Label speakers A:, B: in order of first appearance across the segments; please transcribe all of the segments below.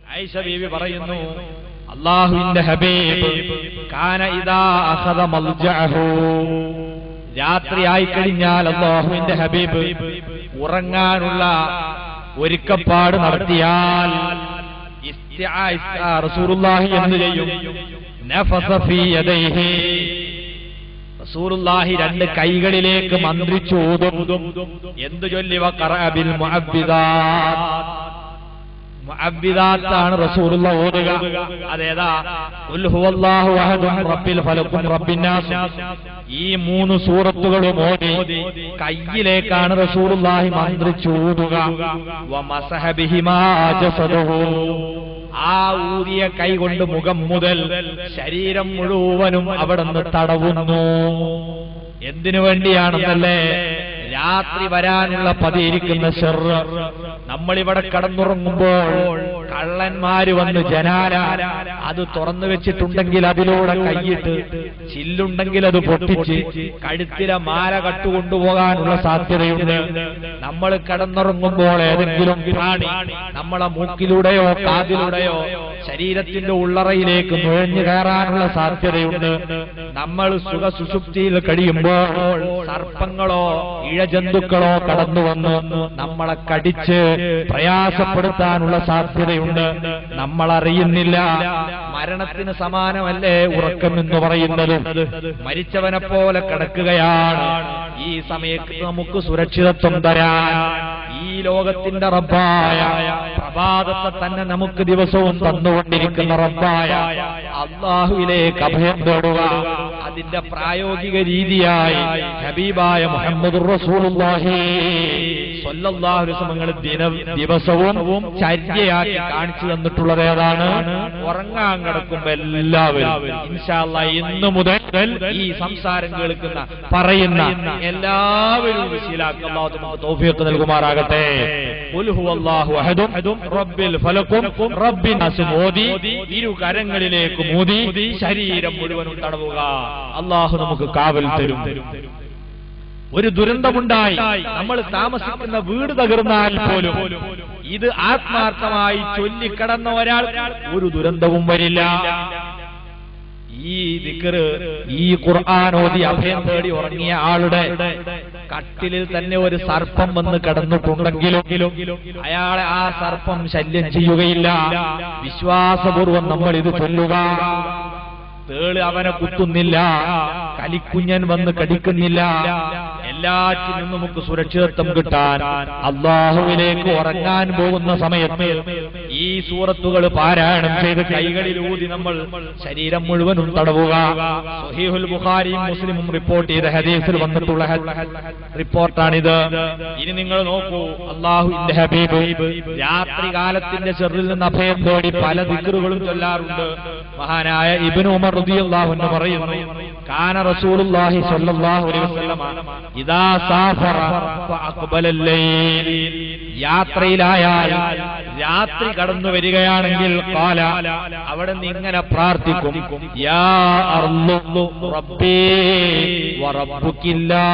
A: ആയിഷ ബീവി പറയുന്നു അള്ളാഹുവിന്റെ ഹബീബ് കാന ഇദാ അഖദ മൽജഅഹു രാത്രി ആയിക്കഴിഞ്ഞാൽ അള്ളാഹുവിന്റെ ഹബീബ് ഉറങ്ങാനുള്ള ഒരുക്കപ്പാട് നടത്തിയാൽ ഇസ്തിആ ഇസ്തിആ റസൂലുള്ളാഹി എന്ത് ചെയ്യും നഫസ ഫീ യദൈഹി റസൂലുള്ളാഹി രണ്ട് കൈകളിലേക്ക് മന്ത്രിച്ചു ഊതും എന്തു ചൊല്ലി വഖറഅ ബിൽ മുഅബ്ബിദാത്ത് മുഅബ്ബിദാത്താണ് റസൂലുള്ള ഓതുക അതേതാ ഖുൽ ഹുവല്ലാഹു അഹദും റബ്ബിൽ ഫലഖും റബ്ബിന്നാസ് ഈ മൂന്ന് സൂറത്തുകളും ഓതി കയ്യിലേക്കാണ് റസൂലുള്ളാഹി മന്ത്രിച്ചു ഊതുക വമസഹ ബിഹിമാ ജസദഹു ആ ഊതിയ കൈ കൊണ്ട് മുഖം മുതൽ ശരീരം മുഴുവനും അവിടുന്ന് തടവുന്നു എന്തിനു വേണ്ടിയാണെന്നല്ലേ രാത്രി വരാനുള്ള പതിയിരിക്കുന്ന ഷെറ് നമ്മളിവിടെ കടന്നുറങ്ങുമ്പോൾ കള്ളന്മാര് വന്ന് ജനാല അത് തുറന്നു വെച്ചിട്ടുണ്ടെങ്കിൽ അതിലൂടെ കൈയിട്ട് ചില്ലുണ്ടെങ്കിൽ അത് പൊട്ടിച്ച് കഴുത്തിലെ മാല കട്ടുകൊണ്ടുപോകാനുള്ള സാധ്യതയുണ്ട് നമ്മൾ കടന്നുറങ്ങുമ്പോൾ ഏതെങ്കിലും പ്രാണി നമ്മളെ മൂക്കിലൂടെയോ കാതിലൂടെയോ ശരീരത്തിന്റെ ഉള്ളറയിലേക്ക് നുഴഞ്ഞു കയറാനുള്ള സാധ്യതയുണ്ട് നമ്മൾ സുഖ സുഷുപ്തിയിൽ കഴിയുമ്പോൾ സർപ്പങ്ങളോ ഇഴജന്തുക്കളോ കടന്നു വന്ന് നമ്മളെ കടിച്ച് പ്രയാസപ്പെടുത്താനുള്ള സാധ്യതയുണ്ട് നമ്മൾ അറിയുന്നില്ല മരണത്തിന് സമാനമല്ലേ ഉറക്കം എന്ന് പറയുന്നത് മരിച്ചവനെ പോലെ കിടക്കുകയാണ് ഈ സമയത്ത് നമുക്ക് സുരക്ഷിതത്വം തരാൻ ഈ ലോകത്തിന്റെ റബ്ബായ പ്രഭാതത്തെ തന്നെ നമുക്ക് ദിവസവും തന്നുകൊണ്ടിരിക്കുന്ന റബ്ബായ അള്ളാഹുവിലേക്ക് അഭയം തേടുക അതിന്റെ പ്രായോഗിക രീതിയായി ഹബീബായ മുഹമ്മദ് റസൂലുള്ളാഹി സ്വല്ലല്ലാഹു അലൈഹി വസല്ലം ദിന ദിവസവും ചര്യയാക്കി കാണിച്ചു തന്നിട്ടുള്ളത് ഏതാണ് ഉറങ്ങാൻ കിടക്കുമ്പോ എല്ലാവരും ഇൻഷാല്ല ഇന്ന് മുതൽ ഈ സംസാരം കേൾക്കുന്ന പറയുന്ന എല്ലാവരും ശീലാക്കി അള്ളാഹു നമുക്ക് തൗഫീഖ് നൽകുമാറാകട്ടെ ഖുൽ ഹുവല്ലാഹു അഹദും റബ്ബിൽ ഫലക്കും റബ്ബിൻ നാസും ഓതി ഇരു കരങ്ങളിലേക്ക് മൂതി ശരീരം മുഴുവനും തടവുക അള്ളാഹു നമുക്ക് കാവൽ തരും ഒരു ദുരന്തമുണ്ടായി നമ്മൾ താമസിക്കുന്ന വീട് തകർന്നാൽ പോലും ഇത് ആത്മാർത്ഥമായി ചൊല്ലിക്കടന്ന ഒരാൾ ഒരു ദുരന്തവും വരില്ല ഈ ദിക്കറ് ഈ ഖുർആാനോദി അഭയം തേടി ഉറങ്ങിയ ആളുടെ കട്ടിലിൽ തന്നെ ഒരു സർപ്പം വന്ന് കിടന്നിട്ടുണ്ടെങ്കിലും അയാളെ ആ സർപ്പം ശല്യം ചെയ്യുകയില്ല വിശ്വാസപൂർവം നമ്മൾ ഇത് ചൊല്ലുക തേള് അവനെ കുത്തുന്നില്ല കലിക്കുഞ്ഞൻ വന്ന് കടിക്കുന്നില്ല എല്ലാറ്റിൽ നിന്നും നമുക്ക് സുരക്ഷിതത്വം കിട്ടാൻ അള്ളാഹുവിലേക്ക് ഉറങ്ങാൻ പോകുന്ന സമയത്ത് ഈ സൂറത്തുകൾ പാരായണം ചെയ്ത് കൈകളിൽ ഊതി നമ്മൾ ശരീരം മുഴുവനും തടവുക സുഹീഹുൽ ബുഖാരിയും മുസ്ലിമും റിപ്പോർട്ട് ചെയ്ത ഹദീസിൽ വന്നിട്ടുള്ള റിപ്പോർട്ടാണിത് ഇനി നിങ്ങൾ നോക്കൂ അള്ളാഹുവിന്റെ ഹബീബ് രാത്രി കാലത്തിന്റെ ചെറിൽ നിന്ന് അഭയം തേടി പല ദിക്കറുകളും ചൊല്ലാറുണ്ട് മഹാനായ ഇബ്നു ഉമർ റളിയല്ലാഹു അൻഹു പറയുന്നു കാന റസൂലുള്ളാഹി സ്വല്ലല്ലാഹു അലൈഹി വസല്ലമ ഇദാ സാഫറ ഫഅഖ്ബല അൽ-ലൈൽ യാത്രയിലായാൽ രാത്രി കടന്നു വരികയാണെങ്കിൽ കാല അവിടെ നിന്ന് ഇങ്ങനെ പ്രാർത്ഥിക്കും യാ അർളു റബ്ബി വറബ്ബുക്കില്ലാ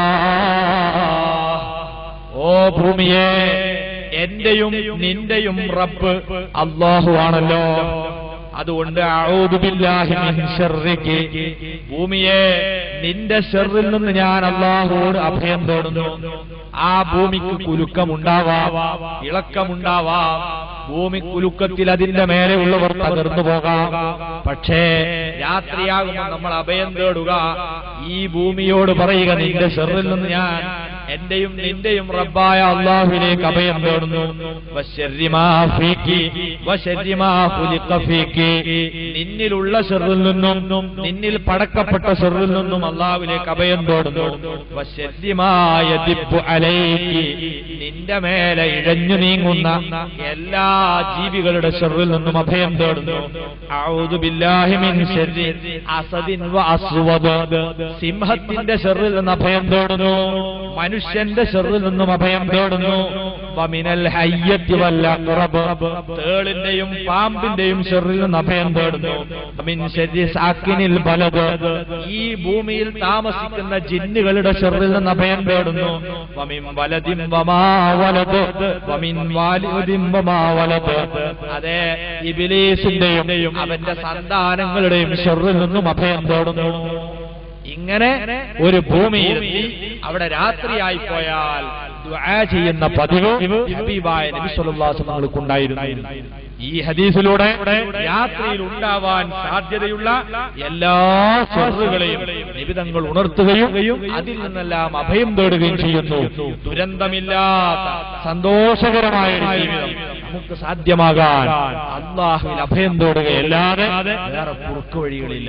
A: ഓ ഭൂമിയെ എന്റെയും നിന്റെയും റബ്ബ് അള്ളാഹു ആണല്ലോ അതുകൊണ്ട് അഊദു ബില്ലാഹി മിൻ ശർരികി ഭൂമിയെ നിന്റെ ഷെറിൽ നിന്ന് ഞാൻ അള്ളാഹുവോട് അഭയം തേടുന്നു ആ ഭൂമിക്ക് കുലുക്കമുണ്ടാവാം ഇളക്കമുണ്ടാവാം ഭൂമി കുലുക്കത്തിൽ അതിന്റെ മേലെയുള്ളവർ തകർന്നു പോകാം പക്ഷേ രാത്രിയാകുമ്പോൾ നമ്മൾ അഭയം തേടുക ഈ ഭൂമിയോട് പറയുക നിന്റെ ഷെറിൽ നിന്ന് ഞാൻ എന്റെയും നിന്റെയും റബ്ബായ അള്ളാഹുവിലേക്ക് അഭയം തേടുന്നു വശർരിമാ ഫീക്കി, വശർരിമാ ഖുലിഖ ഫീക്കി. നിന്നിലുള്ള ഷെറിൽ നിന്നും നിന്നിൽ പടക്കപ്പെട്ട ഷെറിൽ നിന്നും അള്ളാഹുവിലേക്ക് അഭയം തേടുന്നു വശർരിമാ യദിബ്ബു അലൈക്കി. നിന്റെ മേലെ ഇഴഞ്ഞു നീങ്ങുന്ന എല്ലാ ജീവികളുടെ ഷെറിൽ നിന്നും അഭയം തേടുന്നു അഊദു ബില്ലാഹി മിൻ ശർരി അസദിൻ വ അസ്വദ് സിംഹത്തിന്റെ ഷെറിൽ നിന്ന് അഭയം തേടുന്നു മനുഷ്യന്റെ ഷെറിൽ നിന്നും അഭയം തേടുന്നു വമിനൽ ഹയ്യത്തി വൽ അഖ്റബ് തേളിന്റെയും പാമ്പിന്റെയും ഷെറിൽ നിന്ന് അഭയം തേടുന്നു വമിൻ ശരി സാക്കിനിൽ ബലത് ഈ ഭൂമിയിൽ താമസിക്കുന്ന ജിന്നുകളുടെ ഷെറിൽ നിന്ന് അഭയം തേടുന്നു വമിൻ വലതിം വമാ വലത് വമിൻ വാലിദിം വമാ വലത് അതെ ഇബിലീസിന്റെയും അവന്റെ സന്താനങ്ങളുടെയും ഷെറിൽ നിന്നും അഭയം തേടുന്നു ഇങ്ങനെ ഒരു ഭൂമിയിൽ അവിടെ രാത്രിയായി പോയാൽ ദുആ ചെയ്യുന്ന പതിവ് ഹബീബായ നബി സല്ലല്ലാഹു അലൈഹി വസല്ലമക്കുണ്ടായിരുന്നു ഈ ഹദീസിലൂടെ രാത്രിയിൽ ഉണ്ടാവാൻ സാധ്യതയുള്ള എല്ലാ ഷെറുകളെയും നിബിതങ്ങൾ ഉണർത്തുകയും അതിൽ നിന്നെല്ലാം അഭയം തേടുകയും ചെയ്യുന്നു ദുരന്തമില്ലാത്ത സന്തോഷകരമായ ഒരു ജീവിതം നമുക്ക് സാധ്യമാകാൻ അള്ളാഹുവിൽ അഭയം തേടുകയല്ലാതെ വേറെ കുറുക്കു വഴികളില്ല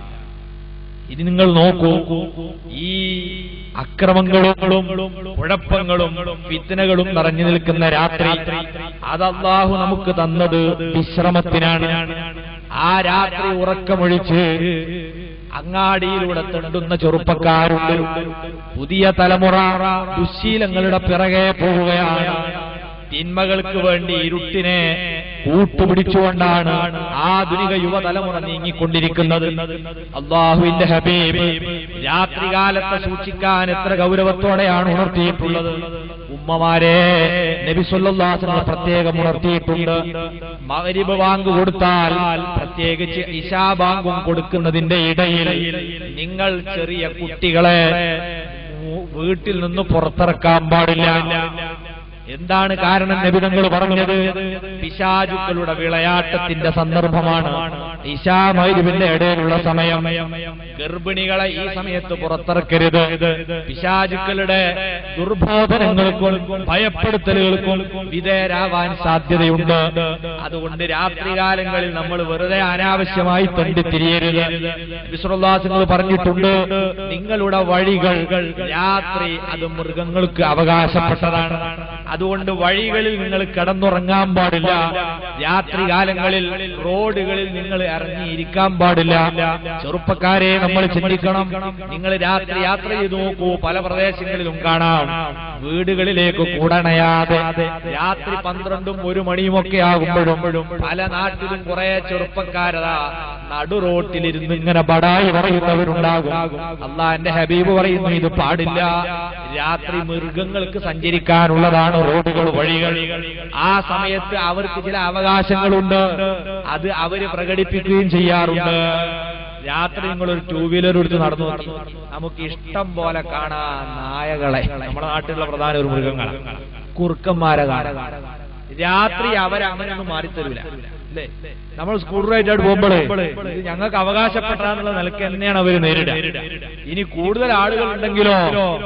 A: ഇനി നിങ്ങൾ നോക്കൂ ഈ അക്രമങ്ങളും കുഴപ്പങ്ങളും ഫിത്തനകളും നിറഞ്ഞു നിൽക്കുന്ന രാത്രി അത് അള്ളാഹു നമുക്ക് തന്നത് വിശ്രമത്തിനാണ് ആ രാത്രി ഉറക്കമൊഴിച്ച് അങ്ങാടിയിലൂടെ തെണ്ടുന്ന ചെറുപ്പക്കാരുണ്ട് പുതിയ തലമുറ ദുശീലങ്ങളുടെ പിറകെ പോവുകയാണ് തിന്മകൾക്ക് വേണ്ടി ഇരുട്ടിനെ കൂട്ടുപിടിച്ചുകൊണ്ടാണ് ആധുനിക യുവതലമുറ നീങ്ങിക്കൊണ്ടിരിക്കുന്നത് അള്ളാഹുവിന്റെ ഹബീബ് രാത്രികാലത്തെ സൂക്ഷിക്കാൻ എത്ര ഗൗരവത്തോടെയാണ് ഉണർത്തിയിട്ടുള്ളത് ഉമ്മമാരെ നബി സല്ലല്ലാഹു പ്രത്യേകം ഉണർത്തിയിട്ടുണ്ട് മഗ്രിബ് ബാങ്ക് കൊടുത്താൽ പ്രത്യേകിച്ച് ഇശാ ബാങ്കും കൊടുക്കുന്നതിന്റെ ഇടയിൽ നിങ്ങൾ ചെറിയ കുട്ടികളെ വീട്ടിൽ നിന്ന് പുറത്തിറക്കാൻ പാടില്ല എന്താണ് കാരണം നബിതങ്ങൾ പറഞ്ഞത് പിശാചുക്കളുടെ വിളയാട്ടത്തിന്റെ സന്ദർഭമാണ് ഇശാ മൈരുവിന്റെ ഇടയിലുള്ള സമയം ഗർഭിണികളെ ഈ സമയത്ത് പുറത്തിറക്കരുത് പിശാചുക്കളുടെ ദുർബോധനങ്ങൾക്കും ഭയപ്പെടുത്തലുകൾക്കും വിധേയരാവാൻ സാധ്യതയുണ്ട് അതുകൊണ്ട് രാത്രികാലങ്ങളിൽ നമ്മൾ വെറുതെ അനാവശ്യമായി തണ്ടിത്തിരിയരുത് വിശ്വദാസങ്ങൾ പറഞ്ഞിട്ടുണ്ട് നിങ്ങളുടെ വഴികൾ രാത്രി അത് മൃഗങ്ങൾക്ക് അവകാശപ്പെട്ടതാണ് അതുകൊണ്ട് വഴികളിൽ നിങ്ങൾ കിടന്നുറങ്ങാൻ പാടില്ല രാത്രികാലങ്ങളിൽ റോഡുകളിൽ നിങ്ങൾ ഇറങ്ങിയിരിക്കാൻ പാടില്ല ചെറുപ്പക്കാരെ നമ്മൾ ചിന്തിക്കണം നിങ്ങൾ രാത്രി യാത്ര ചെയ്തു നോക്കൂ പല പ്രദേശങ്ങളിലും കാണാം വീടുകളിലേക്ക് കൂടണയാതെ രാത്രി പന്ത്രണ്ടും ഒരു മണിയുമൊക്കെ ആകുമ്പോഴും പല നാട്ടിലും കുറെ ചെറുപ്പക്കാരതാ നടു റോട്ടിലിരുന്ന് ഇങ്ങനെ ബടായി പറയുന്നവരുണ്ടാകും അള്ളാന്റെ ഹബീബ് പറയുന്നു ഇത് പാടില്ല രാത്രി മൃഗങ്ങൾക്ക് സഞ്ചരിക്കാനുള്ളതാണ് റോഡുകൾ വഴികൾ ആ സമയത്ത് അവർക്ക് ചില അവകാശങ്ങളുണ്ട് അത് അവര് പ്രകടിപ്പിക്കുകയും ചെയ്യാറുണ്ട് രാത്രി നിങ്ങൾ ഒരു ടൂ വീലർ എടുത്ത് നടന്നു നോക്കി നമുക്ക് ഇഷ്ടം പോലെ കാണാം നായകളെ നമ്മുടെ നാട്ടിലുള്ള പ്രധാന ഒരു മൃഗങ്ങളാണ് കുറുക്കന്മാരെ കാണാം രാത്രി അവരങ്ങനെയൊന്നും മാറിത്തരൂല അല്ലേ നമ്മൾ സ്കൂൾ റൈറ്റായിട്ട് പോകുമ്പോഴേ ഇത് ഞങ്ങൾക്ക് അവകാശപ്പെട്ടാന്നുള്ള നിലക്ക് തന്നെയാണ് അവർ നേരിടുക ഇനി കൂടുതൽ ആളുകൾ ഉണ്ടെങ്കിലോ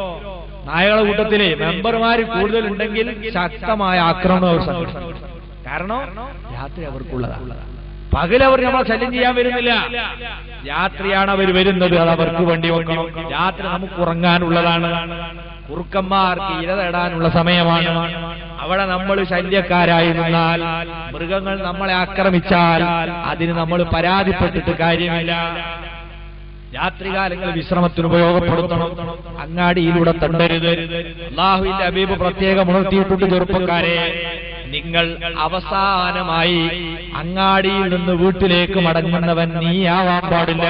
A: നായകളെ കൂട്ടത്തിലെ മെമ്പർമാർ കൂടുതൽ ഉണ്ടെങ്കിൽ ശക്തമായ ആക്രമണം അവർ സംഘടിപ്പിക്കും കാരണം രാത്രി അവർക്കുള്ളതാണ് പകൽ അവർ നമ്മളെ ശല്യം ചെയ്യാൻ വരുന്നില്ല രാത്രിയാണ് അവർ വരുന്നത് അത് അവർക്ക് വേണ്ടി വെക്കണം രാത്രി നമുക്ക് ഉറങ്ങാനുള്ളതാണ് കുറുക്കന്മാർക്ക് ഇര തേടാനുള്ള സമയമാണ് അവിടെ നമ്മൾ ശല്യക്കാരായി നിന്നാൽ മൃഗങ്ങൾ നമ്മളെ ആക്രമിച്ചാൽ അതിന് നമ്മൾ പരാതിപ്പെട്ടിട്ട് കാര്യമില്ല രാത്രികാലങ്ങൾ വിശ്രമത്തിന് ഉപയോഗപ്പെടുത്തണം അങ്ങാടിയിലൂടെ തണ്ടരുത് അള്ളാഹുവിന്റെ അബീബ് പ്രത്യേകം ഉണർത്തിയിട്ടുണ്ട് ചെറുപ്പക്കാരെ നിങ്ങൾ അവസാനമായി അങ്ങാടിയിൽ നിന്ന് വീട്ടിലേക്ക് മടങ്ങുന്നവൻ നീയാവാൻ പാടില്ല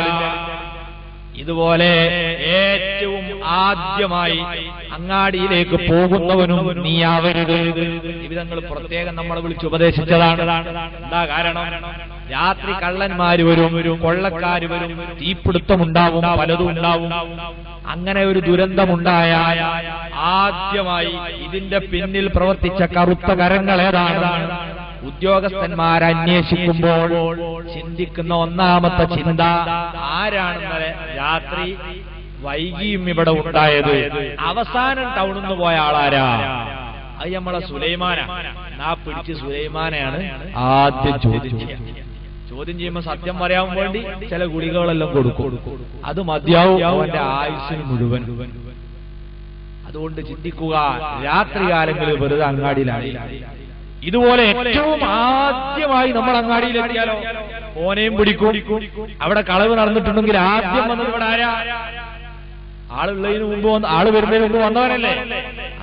A: ഇതുപോലെ ഏറ്റവും ആദ്യമായി അങ്ങാടിയിലേക്ക് പോകുന്നവനും നീയാവരുത് വിധങ്ങൾ പ്രത്യേകം നമ്മളെ വിളിച്ച് ഉപദേശിച്ചതാണ് എന്താ കാരണം രാത്രി കള്ളന്മാര് വരും കൊള്ളക്കാര് വരും തീപിടുത്തമുണ്ടാവും പലതും ഉണ്ടാവും അങ്ങനെ ഒരു ദുരന്തമുണ്ടായാൽ ആദ്യമായി ഇതിന്റെ പിന്നിൽ പ്രവർത്തിച്ച കറുത്ത കരങ്ങൾ ഏതാണ് ഉദ്യോഗസ്ഥന്മാർ അന്വേഷിക്കുമ്പോൾ ചിന്തിക്കുന്ന ഒന്നാമത്തെ ചിന്ത ആരാണെന്നലെ രാത്രി വൈകിയും ഇവിടെ ഉണ്ടായത് അവസാനം ടൗണിൽ നിന്ന് പോയ ആളാരാ അത് നമ്മളെ സുലൈമാന നാ പിടിച്ച് സുലൈമാനെയാണ് ആദ്യം ചോദ്യം ചെയ്യുക ചോദ്യം ചെയ്യുമ്പോൾ സത്യം പറയാൻ വേണ്ടി ചില ഗുളികകളെല്ലാം കൊടുക്കും അത് മതിയാവും അവന്റെ ആയുസ്സിന് മുഴുവൻ അതുകൊണ്ട് ചിന്തിക്കുക രാത്രികാലങ്ങളിൽ വെറുതെ അങ്ങാടിയിലാണ് ഇതുപോലെ ഏറ്റവും ആദ്യമായി നമ്മൾ അങ്ങാടിയിലെത്തിയാലോ ഓനെയും പിടിക്കും അവിടെ കളവ് നടന്നിട്ടുണ്ടെങ്കിൽ ആദ്യം വന്നത് ഇവിടെ ആരാ ആളുള്ളതിന് മുമ്പ് വന്ന് ആള് വരുന്നതിന് മുമ്പ് വന്നവനല്ലേ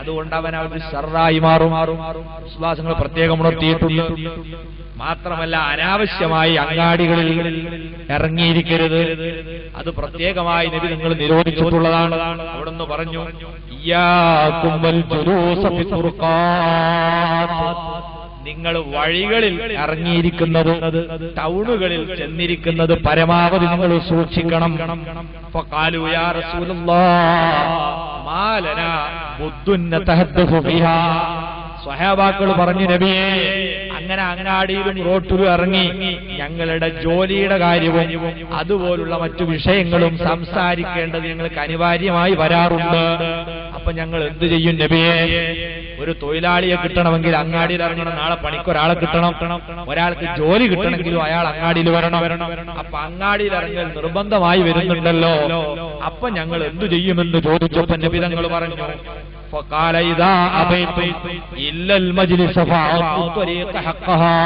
A: അതുകൊണ്ട് അവൻ അവർക്ക് ഷർറായി മാറും വിശ്വാസങ്ങൾ പ്രത്യേകം ഉണർത്തിയിട്ടുണ്ട് മാത്രമല്ല അനാവശ്യമായി അങ്ങാടികളിൽ ഇറങ്ങിയിരിക്കരുത് അത് പ്രത്യേകമായി നബി നിങ്ങൾ നിരോധിച്ചിട്ടുള്ളതാണ് അവിടുന്ന് പറഞ്ഞു ഇയ്യാക്കും വൽ ജുലൂസ ഫി തുർഖാത്ത്. നിങ്ങൾ വഴികളിൽ ഇറങ്ങിയിരിക്കുന്നത് ടൗണുകളിൽ ചെന്നിരിക്കുന്നത് പരമാവധി നിങ്ങൾ സൂക്ഷിക്കണം ഫഖാലു യാ റസൂലല്ലാഹ് മാ ലനാ ബുദ്ദുൻ നതഹദ്ദസു ബിഹാ സ്വഹാബാക്കൾ പറഞ്ഞു നബിയെ അങ്ങനെ അങ്ങാടിയിലും റോട്ടിലും ഇറങ്ങി ഞങ്ങളുടെ ജോലിയുടെ കാര്യവും അതുപോലുള്ള മറ്റു വിഷയങ്ങളും സംസാരിക്കേണ്ടത് ഞങ്ങൾക്ക് അനിവാര്യമായി വരാറുണ്ട് അപ്പൊ ഞങ്ങൾ എന്ത് ചെയ്യും നബിയെ ഒരു തൊഴിലാളിയെ കിട്ടണമെങ്കിൽ അങ്ങാടിയിൽ ഇറങ്ങണം നാളെ പണിക്ക് ഒരാളെ കിട്ടണം ഒരാൾക്ക് ജോലി കിട്ടണമെങ്കിലും അയാൾ അങ്ങാടിയിൽ വരണം അപ്പൊ അങ്ങാടിയിൽ ഇറങ്ങൽ നിർബന്ധമായി വരുന്നുണ്ടല്ലോ അപ്പൊ ഞങ്ങൾ എന്തു ചെയ്യുമെന്ന് ചോദിച്ചപ്പോ നബിതങ്ങൾ പറഞ്ഞു فقال إذا أبيتم إلا المجلس فأعطوا الطريق حقها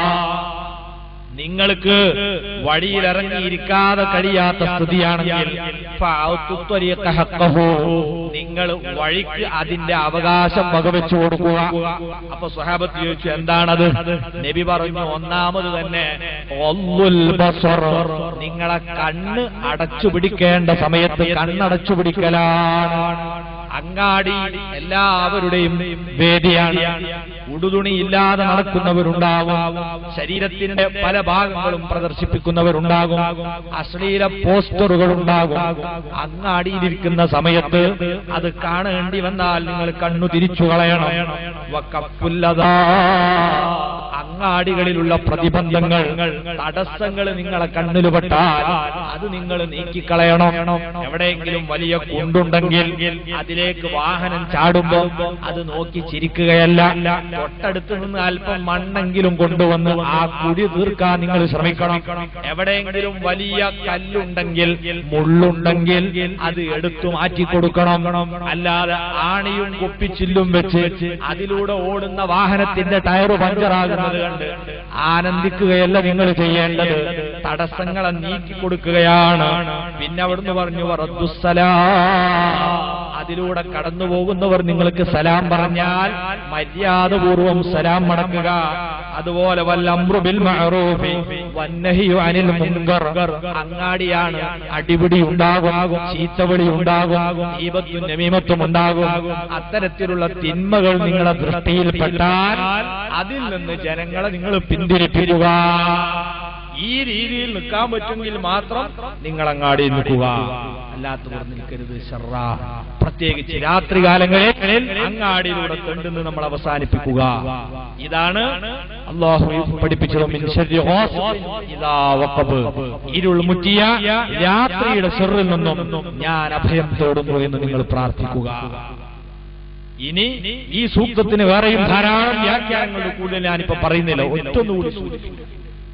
A: നിങ്ങൾക്ക് വഴിയിലിറങ്ങിയിരിക്കാതെ കഴിയാത്ത സ്ഥിതിയാണെങ്കിൽ ഫഅഉത്തു ത്വരീഖ ഹഖഹു. നിങ്ങൾ വഴിക്ക് അതിന്റെ അവകാശം വകവെച്ചു കൊടുക്കുക അപ്പൊ സ്വഹാബത്ത് ചോദിച്ചു എന്താണത് നബി പറഞ്ഞു ഒന്നാമത് തന്നെ ഒല്ലുൽ ബസർ. നിങ്ങളെ കണ്ണ് അടച്ചു പിടിക്കേണ്ട സമയത്ത് കണ്ണടച്ചു പിടിക്കലാണ് അങ്ങാടി എല്ലാവരുടെയും വേദിയാണ് ഉടുതുണി ഇല്ലാതെ നടക്കുന്നവരുണ്ടാകും ശരീരത്തിന്റെ പല ഭാഗങ്ങളും പ്രദർശിപ്പിക്കുന്നവരുണ്ടാകും അശ്ലീല പോസ്റ്ററുകൾ ഉണ്ടാകും അങ്ങാടിയിലിരിക്കുന്ന സമയത്ത് അത് കാണേണ്ടി വന്നാൽ നിങ്ങൾ കണ്ണു തിരിച്ചു കളയണം വക്കപ്പുല്ലതാ അങ്ങാടികളിലുള്ള പ്രതിബന്ധങ്ങൾ തടസ്സങ്ങൾ നിങ്ങളെ കണ്ണിലുപെട്ടാൽ അത് നിങ്ങൾ നീക്കിക്കളയണം എവിടെയെങ്കിലും വലിയ കുണ്ടുണ്ടെങ്കിൽ അതിലേക്ക് വാഹനം ചാടുമ്പോ അത് നോക്കി ചിരിക്കുകയല്ല തൊട്ടടുത്ത് നിന്ന് അല്പം മണ്ണെങ്കിലും കൊണ്ടുവന്ന് ആ കുടി തീർക്കാൻ നിങ്ങൾ ശ്രമിക്കണം എവിടെയെങ്കിലും വലിയ കല്ലുണ്ടെങ്കിൽ മുള്ളുണ്ടെങ്കിൽ അത് എടുത്തു മാറ്റി കൊടുക്കണം അല്ലാതെ ആണിയും കുപ്പിച്ചില്ലും വെച്ച് അതിലൂടെ ഓടുന്ന വാഹനത്തിന്റെ ടയറ് പഞ്ചറാകുന്നത് കണ്ട് ആനന്ദിക്കുകയല്ല നിങ്ങൾ ചെയ്യേണ്ടത് തടസ്സങ്ങളെ നീക്കി കൊടുക്കുകയാണ് പിന്നെ അവിടുന്ന് പറഞ്ഞു വറദ്ദുസ്സലാ അതിലൂടെ കടന്നു പോകുന്നവർ നിങ്ങൾക്ക് സലാം പറഞ്ഞാൽ മര്യാദപൂർവം സലാം മടക്കുക അതുപോലെ വല്ലംറു ബിൽ മഅറൂഫി വന്നഹിയു അനിൽ മുൻകർ അങ്ങാടിയാണ് അടിപിടി ഉണ്ടാകും ചീത്തവിളി ഉണ്ടാകും ഈപത്തും നമീമത്തും ഉണ്ടാകും അത്തരത്തിലുള്ള തിന്മകൾ നിങ്ങളുടെ ദൃഷ്ടിയിൽപ്പെട്ടാൽ അതിൽ നിന്ന് ജനങ്ങളെ നിങ്ങൾ പിന്തിരിപ്പിക്കുക ഈ രീതിയിൽ നിൽക്കാൻ പറ്റുമെങ്കിൽ മാത്രം നിങ്ങൾ അങ്ങാടി നിൽക്കുക അല്ലാത്തവർ നിൽക്കരുത് ഷർറ പ്രത്യേകിച്ച് രാത്രികാലങ്ങളിൽ അങ്ങാടിയിലൂടെ തെണ്ടുന്ന് നമ്മൾ അവസാനിപ്പിക്കുക ഇതാണ് അള്ളാഹു പഠിപ്പിച്ചത് മിൻ ശർരി ഹാസിഖിൻ ഇദാ വഖബ്. ഇരുൾ മുറ്റിയ രാത്രിയുടെ ഷെറിൽ നിന്നും ഞാൻ അഭയം തേടുന്നു എന്ന് നിങ്ങൾ പ്രാർത്ഥിക്കുക ഇനി ഈ സൂക്തത്തിന് വേറെയും ധാരാളം വ്യാഖ്യാനങ്ങളുടെ കൂടുതൽ ഞാനിപ്പോ പറയുന്നില്ല ഒറ്റൊന്നുകൂടി സൂചിപ്പിക്കും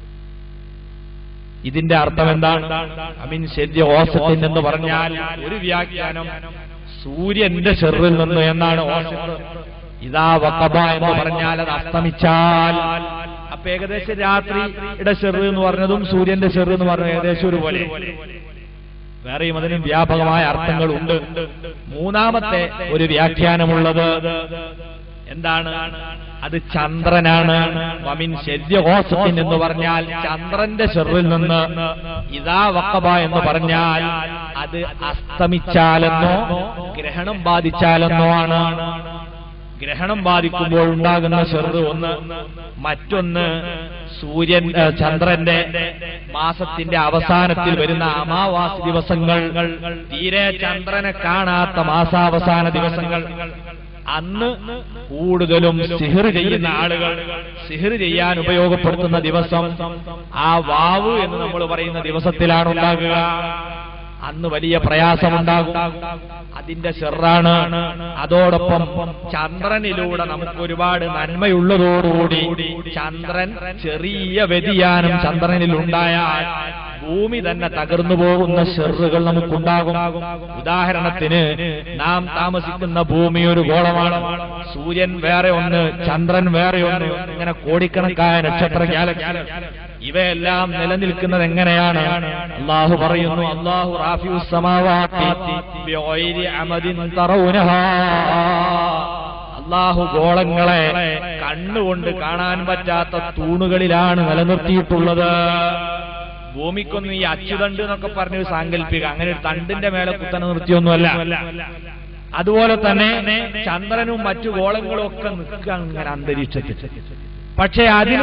A: ഇതിന്റെ അർത്ഥം എന്താണ് അമീൻ ശരി ഓസത്തിൻ എന്ന് പറഞ്ഞാൽ ഒരു വ്യാഖ്യാനം സൂര്യന്റെ ഷെറിൽ നിന്ന് എന്നാണ് ഓസത്ത് ഇതാ വക്കബ എന്ന് പറഞ്ഞാൽ അത് അസ്തമിച്ചാൽ അപ്പൊ ഏകദേശം രാത്രിയുടെ ഷെറ് എന്ന് പറഞ്ഞതും സൂര്യന്റെ ഷെറ് എന്ന് പറഞ്ഞത് ഏകദേശം ഒരുപോലെ വേറെയും അതിന് വ്യാപകമായ അർത്ഥങ്ങളുണ്ട് മൂന്നാമത്തെ ഒരു വ്യാഖ്യാനമുള്ളത് എന്താണ് അത് ചന്ദ്രനാണ് വമിൻ ശല്യഹോസത്തിൻ എന്ന് പറഞ്ഞാൽ ചന്ദ്രന്റെ ഷെറിൽ നിന്ന് ഇതാ വക്കബ എന്ന് പറഞ്ഞാൽ അത് അസ്തമിച്ചാലെന്നോ ഗ്രഹണം ബാധിച്ചാലെന്നോ ആണ് ഗ്രഹണം ബാധിക്കുമ്പോൾ ഉണ്ടാകുന്ന ചെറുത് ഒന്ന് മറ്റൊന്ന് സൂര്യൻ ഏ, ചന്ദ്രന്റെ മാസത്തിന്റെ അവസാനത്തിൽ വരുന്ന അമാവാസി ദിവസങ്ങൾ തീരെ ചന്ദ്രനെ കാണാത്ത മാസാവസാന ദിവസങ്ങൾ അന്ന് കൂടുതലും സിഹിർ ചെയ്യുന്ന ആളുകൾ സിഹിർ ചെയ്യാൻ ഉപയോഗപ്പെടുത്തുന്ന ദിവസം ആ വാവ് എന്ന് നമ്മൾ പറയുന്ന ദിവസത്തിലാണ് ഉണ്ടാകുക അന്ന് വലിയ പ്രയാസമുണ്ടാകും അതിന്റെ ഷെറാണ് അതോടൊപ്പം ചന്ദ്രനിലൂടെ നമുക്ക് ഒരുപാട് നന്മയുള്ളതോടുകൂടി ചന്ദ്രൻ ചെറിയ വ്യതിയാനം ചന്ദ്രനിൽ ഉണ്ടായാൽ ഭൂമി തന്നെ തകർന്നു പോകുന്ന ഷെറുകൾ നമുക്കുണ്ടാകും ഉദാഹരണത്തിന് നാം താമസിക്കുന്ന ഭൂമി ഒരു ഗോളമാണ് സൂര്യൻ വേറെ ഒന്ന് ചന്ദ്രൻ വേറെ ഒന്ന് ഇങ്ങനെ കോടിക്കണക്കായ നക്ഷത്ര ഗാലക്സി ഇവയെല്ലാം നിലനിൽക്കുന്നത് എങ്ങനെയാണ് അള്ളാഹു പറയുന്നു അള്ളാഹു റാഫിഉസ് സമാവാത്തി ബിഗൈരി അമദിൻ തറൗനഹാ അള്ളാഹു ഗോളങ്ങളെ കണ്ണുകൊണ്ട് കാണാൻ പറ്റാത്ത തൂണുകളിലാണ് നിലനിർത്തിയിട്ടുള്ളത് ഭൂമിക്കൊന്നും ഈ അച്ചുതണ്ട് എന്നൊക്കെ പറഞ്ഞൊരു സാങ്കല്പിക അങ്ങനെ ഒരു തണ്ടിന്റെ മേലെ കുത്തനെ നിർത്തിയൊന്നുമല്ല അതുപോലെ തന്നെ ചന്ദ്രനും മറ്റു ഗോളങ്ങളും ഒക്കെ നിൽക്കുക അങ്ങനെ അന്തരീക്ഷത്തിൽ പക്ഷെ അതിന്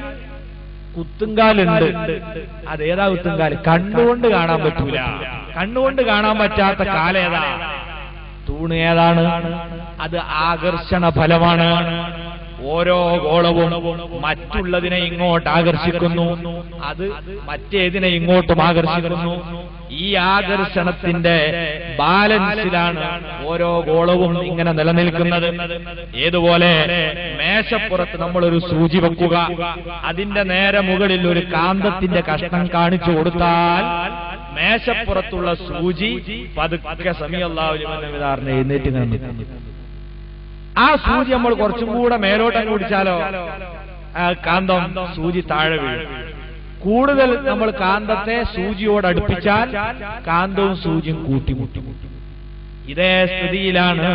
A: കുത്തുങ്കാലുണ്ട് അതേതാ കുത്തുങ്കാല് കണ്ണുകൊണ്ട് കാണാൻ പറ്റൂല കണ്ണുകൊണ്ട് കാണാൻ പറ്റാത്ത കാലേതാ തൂണ് ഏതാണ് അത് ആകർഷണ ഫലമാണ് ഓരോ ഗോളവും മറ്റുള്ളതിനെ ഇങ്ങോട്ട് ആകർഷിക്കുന്നു അത് മറ്റേതിനെ ഇങ്ങോട്ടും ആകർഷിക്കുന്നു ഈ ആകർഷണത്തിന്റെ ബാലൻസിലാണ് ഓരോ ഗോളവും ഇങ്ങനെ നിലനിൽക്കുന്നത് ഏതുപോലെ മേശപ്പുറത്ത് നമ്മളൊരു സൂചി വെക്കുക അതിന്റെ നേരെ മുകളിൽ ഒരു കാന്തത്തിന്റെ കഷ്ണം കാണിച്ചു കൊടുത്താൽ മേശപ്പുറത്തുള്ള സൂചി പതുക്കെ സമയല്ലാവിധാരണ എഴുന്നേറ്റ് ഇങ്ങനെ നിൽക്കും ആ സൂചി നമ്മൾ കുറച്ചും കൂടെ മേലോട്ടങ്ങ് പിടിച്ചാലോ ആ കാന്തം സൂചി താഴെ വീഴും കൂടുതൽ നമ്മൾ കാന്തത്തെ സൂചിയോട് അടുപ്പിച്ചാൽ കാന്തവും സൂചിയും കൂട്ടിമുട്ടി ഇതേ സ്ഥിതിയിലാണ്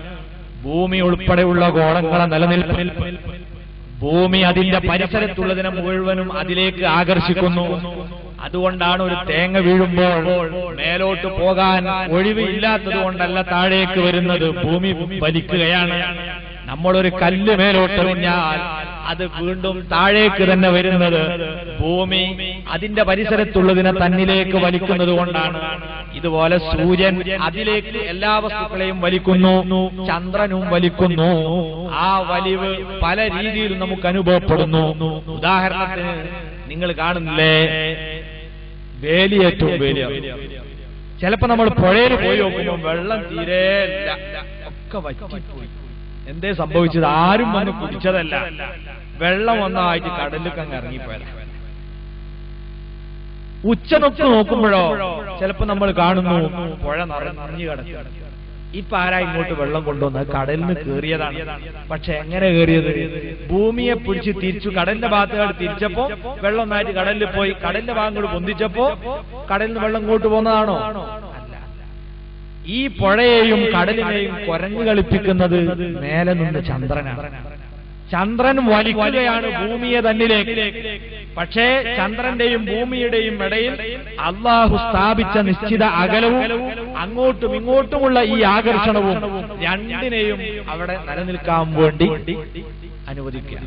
A: ഭൂമി ഉൾപ്പെടെയുള്ള ഗോളങ്ങളെ നിലനിൽപ്പ് ഭൂമി അതിന്റെ പരിസരത്തുള്ളതിനെ മുഴുവനും അതിലേക്ക് ആകർഷിക്കുന്നു അതുകൊണ്ടാണ് ഒരു തേങ്ങ വീഴുമ്പോൾ മേലോട്ട് പോകാൻ ഒഴിവില്ലാത്തത് കൊണ്ടല്ല താഴേക്ക് വരുന്നത് ഭൂമി വലിക്കുകയാണ് നമ്മളൊരു കല്ല് മേലോട്ട് എറിഞ്ഞാൽ അത് വീണ്ടും താഴേക്ക് തന്നെ വരുന്നത് ഭൂമി അതിന്റെ പരിസരത്തുള്ളതിനെ തന്നിലേക്ക് വലിക്കുന്നത് കൊണ്ടാണ് ഇതുപോലെ സൂര്യൻ അതിലേക്ക് എല്ലാ വസ്തുക്കളെയും വലിക്കുന്നു ചന്ദ്രനും വലിക്കുന്നു ആ വലിവ് പല രീതിയിലും നമുക്ക് അനുഭവപ്പെടുന്നു ഉദാഹരണത്തിന് നിങ്ങൾ കാണുന്നില്ലേ വേലിയേറ്റവും വേലിയ ചിലപ്പോ നമ്മൾ പുഴയിൽ പോയി നോക്കുമ്പോൾ വെള്ളം തീരെ ഇല്ല ഒക്കെ വറ്റിപ്പോയി എന്തേ സംഭവിച്ചത് ആരും വന്ന് കുടിച്ചതല്ല വെള്ളം ഒന്നായിട്ട് കടലിലേക്ക് അങ്ങ് ഇറങ്ങിപ്പോയതാ ഉച്ചനൊക്കെ നോക്കുമ്പോഴോ ചിലപ്പോ നമ്മൾ കാണുന്നു പുഴ നിറഞ്ഞു കിടക്കുക ഇപ്പൊ ആരാ ഇങ്ങോട്ട് വെള്ളം കൊണ്ടുവന്നത് കടലിൽ നിന്ന് കയറിയതാണ് പക്ഷെ എങ്ങനെ കയറിയത് ഭൂമിയെ പിടിച്ച് തിരിച്ചു കടലിന്റെ ഭാഗത്തുകാട് തിരിച്ചപ്പോ വെള്ളം ഒന്നായിട്ട് കടലിൽ പോയി കടലിന്റെ ഭാഗം കൂടി പൊന്തിച്ചപ്പോ കടലിൽ നിന്ന് വെള്ളം ഇങ്ങോട്ട് പോകുന്നതാണോ അല്ല ഈ പുഴയെയും കടലിനെയും കുരഞ്ഞു കളിപ്പിക്കുന്നത് മേലെ നിന്ന് ചന്ദ്രനാണ് ചന്ദ്രൻ വലിക്കുകയാണ് ഭൂമിയെ തന്നിലേക്ക് പക്ഷേ ചന്ദ്രന്റെയും ഭൂമിയുടെയും ഇടയിൽ അള്ളാഹു സ്ഥാപിച്ച നിശ്ചിത അകലവും അങ്ങോട്ടും ഇങ്ങോട്ടുമുള്ള ഈ ആകർഷണവും രണ്ടിനെയും അവിടെ നിലനിൽക്കാൻ വേണ്ടി അനുവദിക്കുക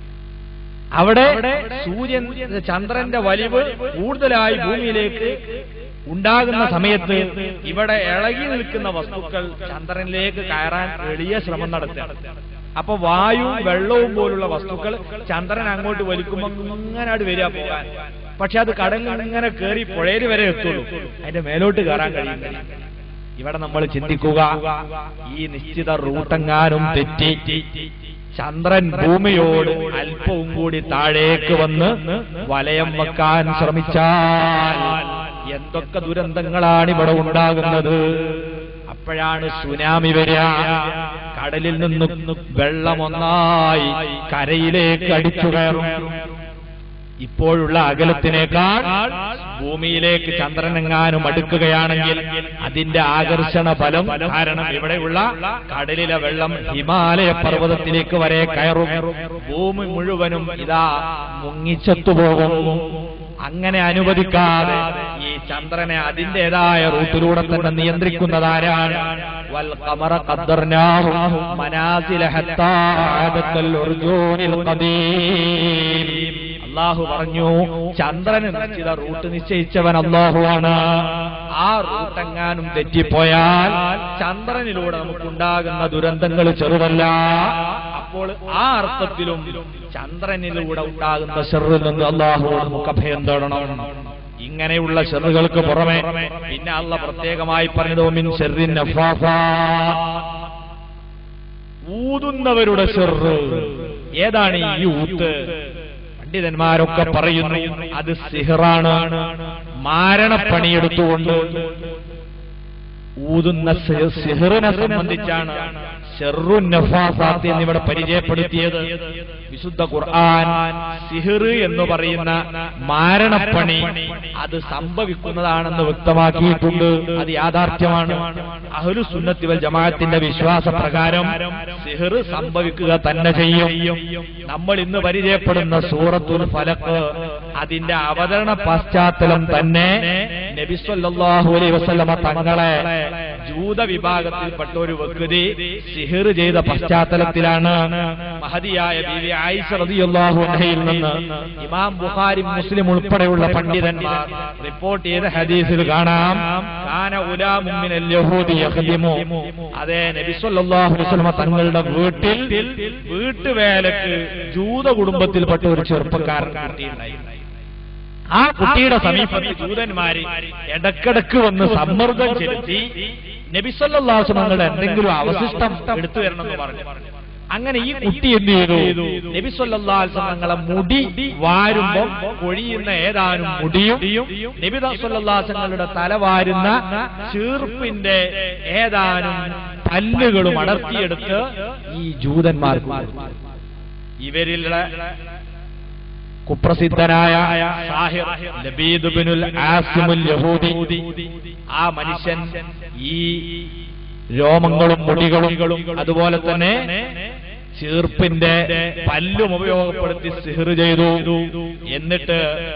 A: അവിടെ സൂര്യൻ ചന്ദ്രന്റെ വലിവ് കൂടുതലായി ഭൂമിയിലേക്ക് ഉണ്ടാകുന്ന സമയത്ത് ഇവിടെ ഇളകി നിൽക്കുന്ന വസ്തുക്കൾ ചന്ദ്രനിലേക്ക് കയറാൻ എളിയ ശ്രമം നടത്തുക അപ്പൊ വായുവും വെള്ളവും പോലുള്ള വസ്തുക്കൾ ചന്ദ്രൻ അങ്ങോട്ട് വലിക്കുമ്പോൾ ഇങ്ങനെ അവിടെ വരിക പോകാൻ പക്ഷെ അത് കടലിൽ ഇങ്ങനെ കയറി പുഴയിൽ വരെ എത്തുള്ളൂ അതിന്റെ മേലോട്ട് കയറാൻ കഴിയുന്നില്ല ഇവിടെ നമ്മൾ ചിന്തിക്കുക ഈ നിശ്ചിത റൂട്ടെങ്ങാനും തെറ്റി ചന്ദ്രൻ ഭൂമിയോട് അല്പവും കൂടി താഴേക്ക് വന്ന് വലയം വെക്കാൻ ശ്രമിച്ചാൽ എന്തൊക്കെ ദുരന്തങ്ങളാണ് ഇവിടെ ഉണ്ടാകുന്നത് അപ്പോഴാണ് സുനാമി വരിക കടലിൽ നിന്നും വെള്ളമൊന്നായി കരയിലേക്ക് അടിച്ചു കയറും ഇപ്പോഴുള്ള അകലത്തിനേക്കാൾ ഭൂമിയിലേക്ക് ചന്ദ്രനെങ്ങാനും അടുക്കുകയാണെങ്കിൽ അതിന്റെ ആകർഷണ ഫലം കാരണം ഇവിടെയുള്ള കടലിലെ വെള്ളം ഹിമാലയ പർവ്വതത്തിലേക്ക് വരെ കയറും ഭൂമി മുഴുവനും ഇതാ മുങ്ങിച്ചെത്തുപോകും അങ്ങനെ അനുവദിക്കാതെ ഈ ചന്ദ്രനെ അതിന്റേതായ റൂട്ടിലൂടെ തന്നെ നിയന്ത്രിക്കുന്നതാരാണ് വൽ ഖമറ ഖദ്ദർനാഹു മനാസില ഹത്താ ആദത്തൽ ഉർജൂനിൽ ഖദീം അള്ളാഹു പറഞ്ഞു ചന്ദ്രന് നിശ്ചിത റൂട്ട് നിശ്ചയിച്ചവൻ അള്ളാഹുവാണ് ആ റൂട്ടെങ്ങാനും തെറ്റിപ്പോയാൽ ചന്ദ്രനിലൂടെ നമുക്കുണ്ടാകുന്ന ദുരന്തങ്ങൾ ചെറുതല്ല അപ്പോൾ ആ അർത്ഥത്തിലും ചന്ദ്രനിലൂടെ ഉണ്ടാകുന്ന ഷെറിൽ നിന്ന് അള്ളാഹുവോട് നമുക്ക് അഭയം തേടണം ഇങ്ങനെയുള്ള ഷെറുകൾക്ക് പുറമെ പിന്നെ അള്ള പ്രത്യേകമായി പറഞ്ഞത് മിൻ ഷെറിൻ ഊതുന്നവരുടെ ഷെറ് ഏതാണ് ഈ ഊത്ത് പണ്ഡിതന്മാരൊക്കെ പറയുന്നു അത് സിഹറാണ് മാരണപ്പണിയെടുത്തുകൊണ്ട് ഊതുന്ന സി- സിഹറിനെ സംബന്ധിച്ചാണ് ഷെറുൻ നഫാസാത്ത് എന്നിവിടെ പരിചയപ്പെടുത്തിയത് വിശുദ്ധ ഖുർആൻ സിഹിർ എന്ന് പറയുന്ന മാരണപ്പണി അത് സംഭവിക്കുന്നതാണെന്ന് വ്യക്തമാക്കിയിട്ടുണ്ട് അത് യാഥാർത്ഥ്യമാണ് അഹ്ലു സുന്നത്തി വൽ ജമാഅത്തിന്റെ വിശ്വാസ പ്രകാരം സിഹിർ സംഭവിക്കുക തന്നെ ചെയ്യും നമ്മൾ ഇന്ന് പരിചയപ്പെടുന്ന സൂറത്തുൽ ഫലക്ക് അതിന്റെ അവതരണ പശ്ചാത്തലം തന്നെ നബിസ്വല്ലാഹു അലൈഹി വസല്ലമ തങ്ങളെ ജൂത വിഭാഗത്തിൽപ്പെട്ട ഒരു വ്യക്തി സിഹിർ ചെയ്ത പശ്ചാത്തലത്തിലാണ് മഹതിയായ ബീവി ആയിഷ റളിയല്ലാഹു അൻഹയിൽ നിന്ന് ഇമാം ബുഖാരി മുസ്ലിം ഉൾപ്പെടെയുള്ള പണ്ഡിതന്മാർ റിപ്പോർട്ട് ചെയ്ത ഹദീസിൽ കാണാം കാന ഉലാമും മിനൽ യഹൂദി യഖ്ദിമു അതേ നബി സല്ലല്ലാഹു അലൈഹി വസല്ലമ തങ്ങളുടെ വീട്ടിൽ വീട്ടുവേലക്ക് ജൂത കുടുംബത്തിൽപ്പെട്ട ഒരു ചെറുപ്പക്കാരൻ കുട്ടിയുണ്ടായി ആ കുട്ടിയുടെ സമീപത്ത് ജൂതന്മാര് ഇടക്കിടക്ക് വന്ന് സമ്മർദ്ദം ചെലുത്തി നബിസല്ലാസ് തങ്ങളുടെ എന്തെങ്കിലും അവശിഷ്ടം എടുത്തു തരണമെന്ന് പറഞ്ഞു അങ്ങനെ ഈ കുട്ടി എന്ത് ചെയ്തു നബിസ്വല്ലാസ് തങ്ങളെ മുടി വാരുമ്പം കൊഴിയുന്ന ഏതാനും മുടിയും നബിദാസ്വല്ലാസങ്ങളുടെ തല വാരുന്ന ചീർപ്പിന്റെ ഏതാനും പല്ലുകളും അടർത്തിയെടുത്ത് ഈ ജൂതന്മാർക്ക് കൊടുത്തു. ഇവരിലുള്ള കുപ്രസിദ്ധനായ സാഹിർ ലബീദ് ബിനുൽ ആസിമുൽ യഹൂദി ആ മനുഷ്യൻ ഈ രോമങ്ങളും മുടികളും അതുപോലെ തന്നെ ചീർപ്പിന്റെ പല്ലും ഉപയോഗപ്പെടുത്തി സിഹിർ ചെയ്തു എന്നിട്ട്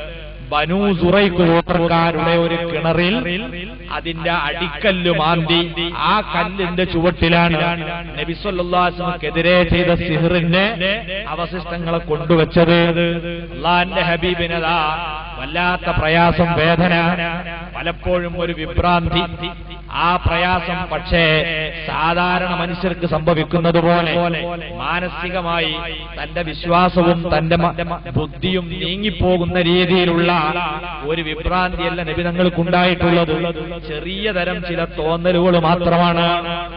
A: ബനൂ സുറൈക്ക് ഗോത്രക്കാരുടെ ഒരു കിണറിൽ അതിന്റെ അടിക്കല്ല് മാന്തി ആ കല്ലിന്റെ ചുവട്ടിലാണ് നബിസ്വല്ലാസ്മക്കെതിരെ ചെയ്ത സിഹിറിന്റെ അവശിഷ്ടങ്ങളെ കൊണ്ടുവച്ചത് അള്ളാന്റെ ഹബീബിനതാ വല്ലാത്ത പ്രയാസം വേദന പലപ്പോഴും ഒരു വിഭ്രാന്തി ആ പ്രയാസം പക്ഷേ സാധാരണ മനുഷ്യർക്ക് സംഭവിക്കുന്നത് പോലെ മാനസികമായി തന്റെ വിശ്വാസവും തന്റെ മ- ബുദ്ധിയും നീങ്ങിപ്പോകുന്ന രീതിയിലുള്ള ഒരു വിഭ്രാന്തിയല്ല നിബിധങ്ങൾക്കുണ്ടായിട്ടുള്ളത് ചെറിയ തരം ചില തോന്നലുകൾ മാത്രമാണ്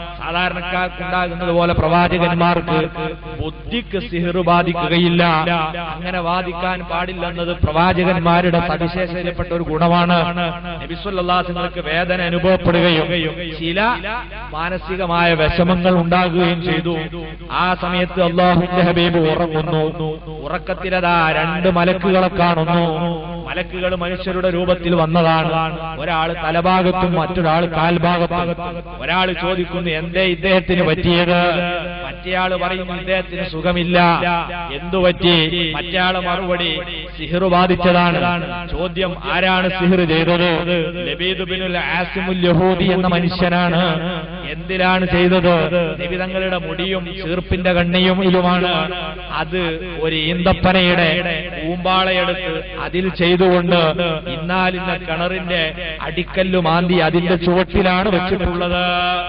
A: സാധാരണക്കാർക്കുണ്ടാകുന്നത് പോലെ പ്രവാചകന്മാർക്ക് ബുദ്ധിക്ക് സിഹിർ ബാധിക്കുകയില്ല അങ്ങനെ വാദിക്കാൻ പാടില്ലെന്നത് പ്രവാചകന്മാരുടെ സവിശേഷതയിൽപ്പെട്ട ഒരു ഗുണമാണ് നബിസ്വല്ലാസങ്ങൾക്ക് വേദന അനുഭവപ്പെടുകയും ചില മാനസികമായ വിഷമങ്ങൾ ഉണ്ടാകുകയും ചെയ്തു ആ സമയത്ത് അള്ളാഹുന്റെ ഹബീബ് ഉറങ്ങുന്നു ഉറക്കത്തിലതാ രണ്ട് മലക്കുകളെ കാണുന്നു മലക്കുകൾ മനുഷ്യരുടെ രൂപത്തിൽ വന്നതാണ് ഒരാൾ തലഭാഗത്തും മറ്റൊരാൾ കാൽഭാഗത്തും ഒരാൾ ചോദിക്കുന്നു എന്തേ ഇദ്ദേഹത്തിന് പറ്റിയത് മറ്റേയാൾ പറയുന്നു ഇദ്ദേഹത്തിന് സുഖമില്ല എന്തു പറ്റി മറ്റേയാള് മറുപടി സിഹിർ ബാധിച്ചതാണ് ചോദ്യം ആരാണ് സിഹിർ ചെയ്തത് ലബീദ് ബിനുൽ ആസിമുൽ യഹൂദി എന്ന മനുഷ്യനാണ് എന്തിനാണ് ചെയ്തത് നിബിതങ്ങളുടെ മുടിയും ചീർപ്പിന്റെ കണ്ണിയും ഇതുമാണ് അത് ഒരു ഈന്തപ്പനയുടെ കൂമ്പാളയെടുത്ത് അതിൽ ചെയ്തുകൊണ്ട് ഇന്നാലിന്ന കിണറിന്റെ അടിക്കല്ലു മാന്തി അതിന്റെ ചുവട്ടിലാണ് വെച്ചിട്ടുള്ളത്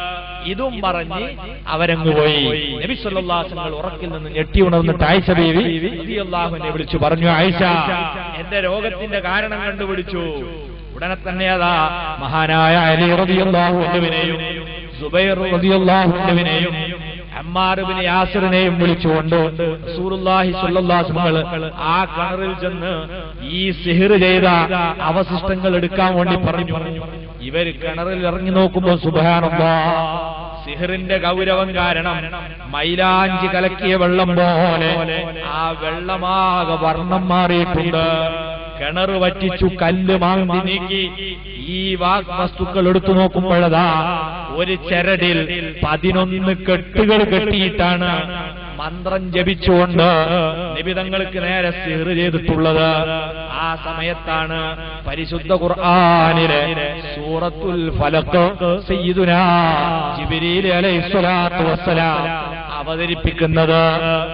A: ഇതും പറഞ്ഞ് അവരങ്ങ് പോയി നബി സല്ലല്ലാഹുങ്ങൾ ഉറക്കിൽ നിന്ന് ഞെട്ടി ഉണർന്നിട്ട് ആയിഷ ബീവി റളിയല്ലാഹുവിനെ വിളിച്ചു പറഞ്ഞു ആയിഷ എന്റെ രോഗത്തിന്റെ കാരണം കണ്ടുപിടിച്ചു ഉടനെ തന്നെ അതാ മഹാനായ അലി റളിയല്ലാഹു അൻഹുവിനെയും സുബൈർ റളിയല്ലാഹു അൻഹുവിനെയും അമ്മാറുബിന് യാസിറിനെയും വിളിച്ചുകൊണ്ട് റസൂലുള്ളാഹി സ്വല്ലല്ലാഹു അലൈഹി വസല്ലം ആ കിണറിൽ ചെന്ന് ഈ സിഹിർ ചെയ്ത അവശിഷ്ടങ്ങൾ എടുക്കാൻ വേണ്ടി പറഞ്ഞു ഇവര് കിണറിൽ ഇറങ്ങി നോക്കുമ്പോൾ സുബഹാനല്ലാ സിഹിറിന്റെ ഗൗരവം കാരണം മൈലാഞ്ചി കലക്കിയ വെള്ളം പോലെ ആ വെള്ളമാകെ വർണ്ണം മാറിയിട്ടുണ്ട് കിണർ വറ്റിച്ചു കല്ല് മാന്തി നീക്കി ഈ വാക് വസ്തുക്കൾ എടുത്തു നോക്കുമ്പോഴതാ ഒരു ചരടിൽ പതിനൊന്ന് കെട്ടുകൾ കെട്ടിയിട്ടാണ് മന്ത്രം ജപിച്ചുകൊണ്ട് നിബിതങ്ങൾക്ക് നേരെ സിഹർ ചെയ്തിട്ടുള്ളത് ആ സമയത്താണ് പരിശുദ്ധ ഖുർആനിലെ സൂറത്തുൽ ഫലഖ് സയ്യിദുനാ ജിബ്രീൽ അലൈഹിസ്സലാത്തു വസ്സലാം അവതരിപ്പിക്കുന്നത്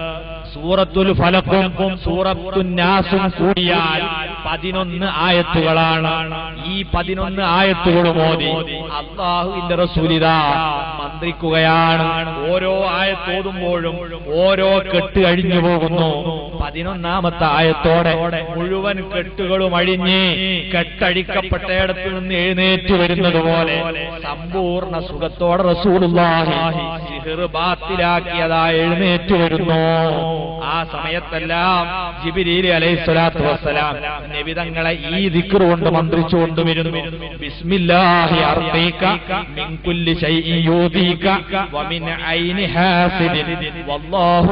A: സൂറത്തുൽ ഫലക്കും സൂറത്തുൻ നാസും കൂടിയാൽ പതിനൊന്ന് ആയത്തുകളാണ് ഈ പതിനൊന്ന് ആയത്തുകളും ഓതി അള്ളാഹുവിന്റെ റസൂലിത മന്ത്രിക്കുകയാണ് ഓരോ ആയത്തോതുമ്പോഴും ഓരോ കെട്ട് അഴിഞ്ഞു പോകുന്നു പതിനൊന്നാമത്തെ ആയത്തോടെ മുഴുവൻ കെട്ടുകളും അഴിഞ്ഞ് കെട്ടഴിക്കപ്പെട്ടയിടത്ത് നിന്ന് എഴുന്നേറ്റ് വരുന്നത് പോലെ സമ്പൂർണ്ണ സുഖത്തോടെ റസൂലുള്ളാഹി സിഹർ ബാത്തിലാക്കിയതായി എഴുന്നേറ്റ് വരുന്നു ആ സമയത്തെല്ലാം ജിബിരിലി അലൈഹി സ്വലാത്തു വസ്സലാം നബിതങ്ങളെ ഈ ദിക്ർ കൊണ്ട് മന്ത്രിച്ചുകൊണ്ട് വരുന്നു ബിസ്മില്ലാഹി അർത്തീക മിൻ കുല്ലി ശൈഇൻ യൂദീക വമിൻ ഐനി ഹാസിദിൻ വല്ലാഹു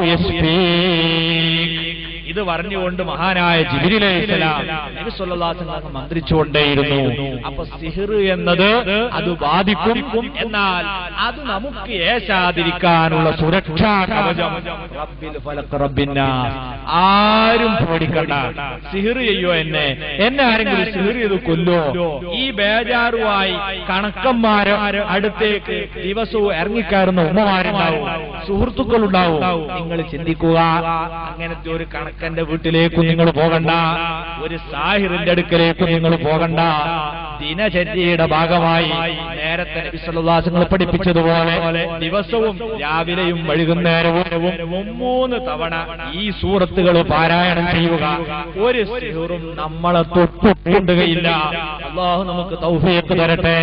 A: യസ്ഫീക് ഇത് പറഞ്ഞുകൊണ്ട് മഹാനായ ജിബിരിലൈഹിസ്സലാം നബി സല്ലല്ലാഹു അലൈഹി വസല്ലം മന്ത്രിച്ചുകൊണ്ടേയിരുന്നു അപ്പൊ സിഹിർ എന്നത് അത് ബാധിക്കും എന്നാൽ അത് നമുക്ക് ഏശാതിരിക്കാനുള്ള സുരക്ഷാ കവചം റബ്ബിൽ ഫലഖ് റബ്ബിന്നാസ് ആരും പേടിക്കണ്ട സിഹിർ ചെയ്യോ എന്നെ എന്നെ ആരെങ്കിലും സിഹിർ ചെയ്ത് കൊല്ലോ ഈ ബേജാറുമായി കണക്കന്മാര് അടുത്തേക്ക് ദിവസവും ഇറങ്ങിക്കയറുന്ന ഉമ്മമാരുണ്ടാവും സുഹൃത്തുക്കളുണ്ടാവും നിങ്ങൾ ചിന്തിക്കുക അങ്ങനത്തെ ഒരു കണക്കന്റെ വീട്ടിലേക്കും നിങ്ങൾ പോകണ്ട ഒരു സാഹിറിന്റെ അടുക്കലേക്കും നിങ്ങൾ പോകണ്ട ദിനചര്യയുടെ ഭാഗമായി നേരത്തെ നബി സല്ലല്ലാഹു അലൈഹി വസല്ലം പഠിപ്പിച്ചതുപോലെ ദിവസവും രാവിലെയും വൈകുന്നേരവും മുമ്മൂന്ന് തവണ ഈ സൂറത്തുകൾ പാരായണം ചെയ്യുക ഒരു സിഹറും നമ്മളെ തൊട്ടുകൊണ്ടുകയില്ല അള്ളാഹു നമുക്ക് തൗഫീഖ് തരട്ടെ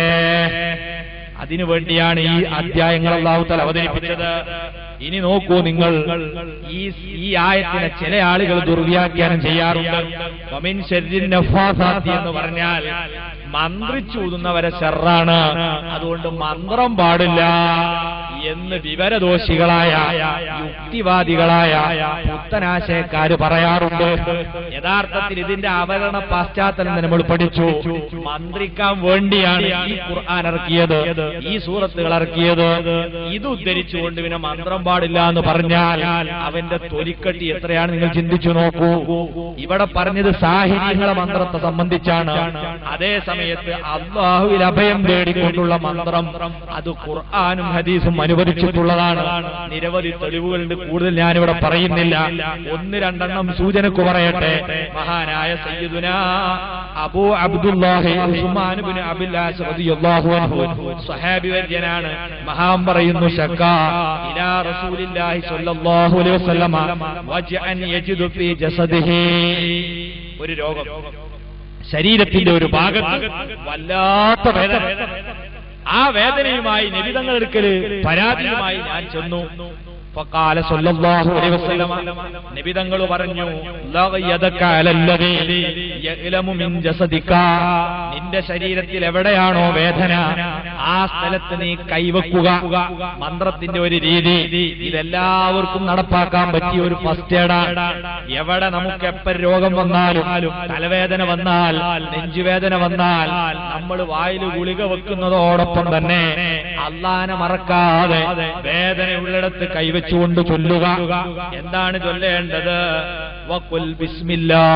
A: അതിനു വേണ്ടിയാണ് ഈ അധ്യായങ്ങൾ അള്ളാഹു തല അവതരിപ്പിച്ചത് ഇനി നോക്കൂ നിങ്ങൾ ഈ ഈ ആയത്തിനെ ചില ആളുകൾ ദുർവ്യാഖ്യാനം ചെയ്യാറുണ്ട് വമിൻ ശരീരിൻ നഫാസാത്തി എന്ന് പറഞ്ഞാൽ മന്ത്രിച്ചൂതുന്നവരെ ഷെറാണ് അതുകൊണ്ട് മന്ത്രം പാടില്ല എന്ന് വിവരദോഷികളായ യുക്തിവാദികളായ പുത്തനാശയക്കാര് പറയാറുണ്ട് യഥാർത്ഥത്തിൽ ഇതിന്റെ അവതരണ പശ്ചാത്തലം നമ്മൾ പഠിച്ചു മന്ത്രിക്കാൻ വേണ്ടിയാണ് ഈ ഖുർആൻ ഇറക്കിയത് ഈ സൂറത്തുകൾ ഇറക്കിയത് ഇത് ഉദ്ധരിച്ചുകൊണ്ട് പിന്നെ മന്ത്രം പാടില്ല എന്ന് പറഞ്ഞാൽ അവന്റെ തൊലിക്കട്ടി എത്രയാണ് നിങ്ങൾ ചിന്തിച്ചു നോക്കൂ ഇവിടെ പറഞ്ഞത് സാഹിത്യങ്ങളെ മന്ത്രത്തെ സംബന്ധിച്ചാണ് അതേ സമയത്ത് അള്ളാഹുവിൽ അഭയം തേടിക്കൊണ്ടുള്ള മന്ത്രം അത് ഖുർആാനും ഹദീസും അനുവദിച്ചിട്ടുള്ളതാണ് നിരവധി തെളിവുകളുണ്ട് കൂടുതൽ ഞാനിവിടെ പറയുന്നില്ല ഒന്ന് രണ്ടെണ്ണം സൂചനക്ക് പറയട്ടെ മഹാനായ സയ്യിദുന അബൂ അബ്ദുല്ലാഹി ഉസ്മാൻ ഇബ്നു അബില്ലാസ് റളിയല്ലാഹു അൻഹു സ്വഹാബി വര്യനാണ് മഹാൻ പറയുന്നു ശക്ക ഇലാ റസൂലില്ലാഹി സ്വല്ലല്ലാഹു അലൈഹി വസല്ലമ വജ്അൻ യജിദു ഫീ ജസദിഹി ഒരു രോഗം ശരീരത്തിന്റെ ഒരു ഭാഗത്ത് വല്ലാത്ത വേദന ആ വേദനയുമായി നിബിതങ്ങൾ എടുക്കല് പരാതിയുമായി ഞാൻ ചെന്നു ഫഖാല സല്ലല്ലാഹു അലൈഹി വസല്ലമ നബിതങ്ങൾ പറഞ്ഞു ലഗയദക അലല്ലദീ യഅലമു മിൻ ജസദിക നിന്റെ ശരീരത്തിൽ എവിടെയാണോ വേദന ആ സ്ഥലത്ത് നീ കൈവക്കുക മന്ത്രത്തിന്റെ ഒരു രീതി ഇതെല്ലാവർക്കും നടപ്പാക്കാൻ പറ്റിയ ഒരു ഫസ്റ്റ് എയ്ഡാണ് എവിടെ നമുക്ക് എപ്പ രോഗം വന്നാലും തലവേദന വന്നാൽ നെഞ്ചുവേദന വന്നാൽ നമ്മൾ വായിൽ ഗുളിക വെക്കുന്നതോടൊപ്പം തന്നെ അള്ളാനെ മറക്കാതെ വേദനയുള്ളിടത്ത് കൈവച്ചുകൊണ്ട് ചൊല്ലുക എന്താണ് ചൊല്ലേണ്ടത് വഖുൽ ബിസ്മില്ലാ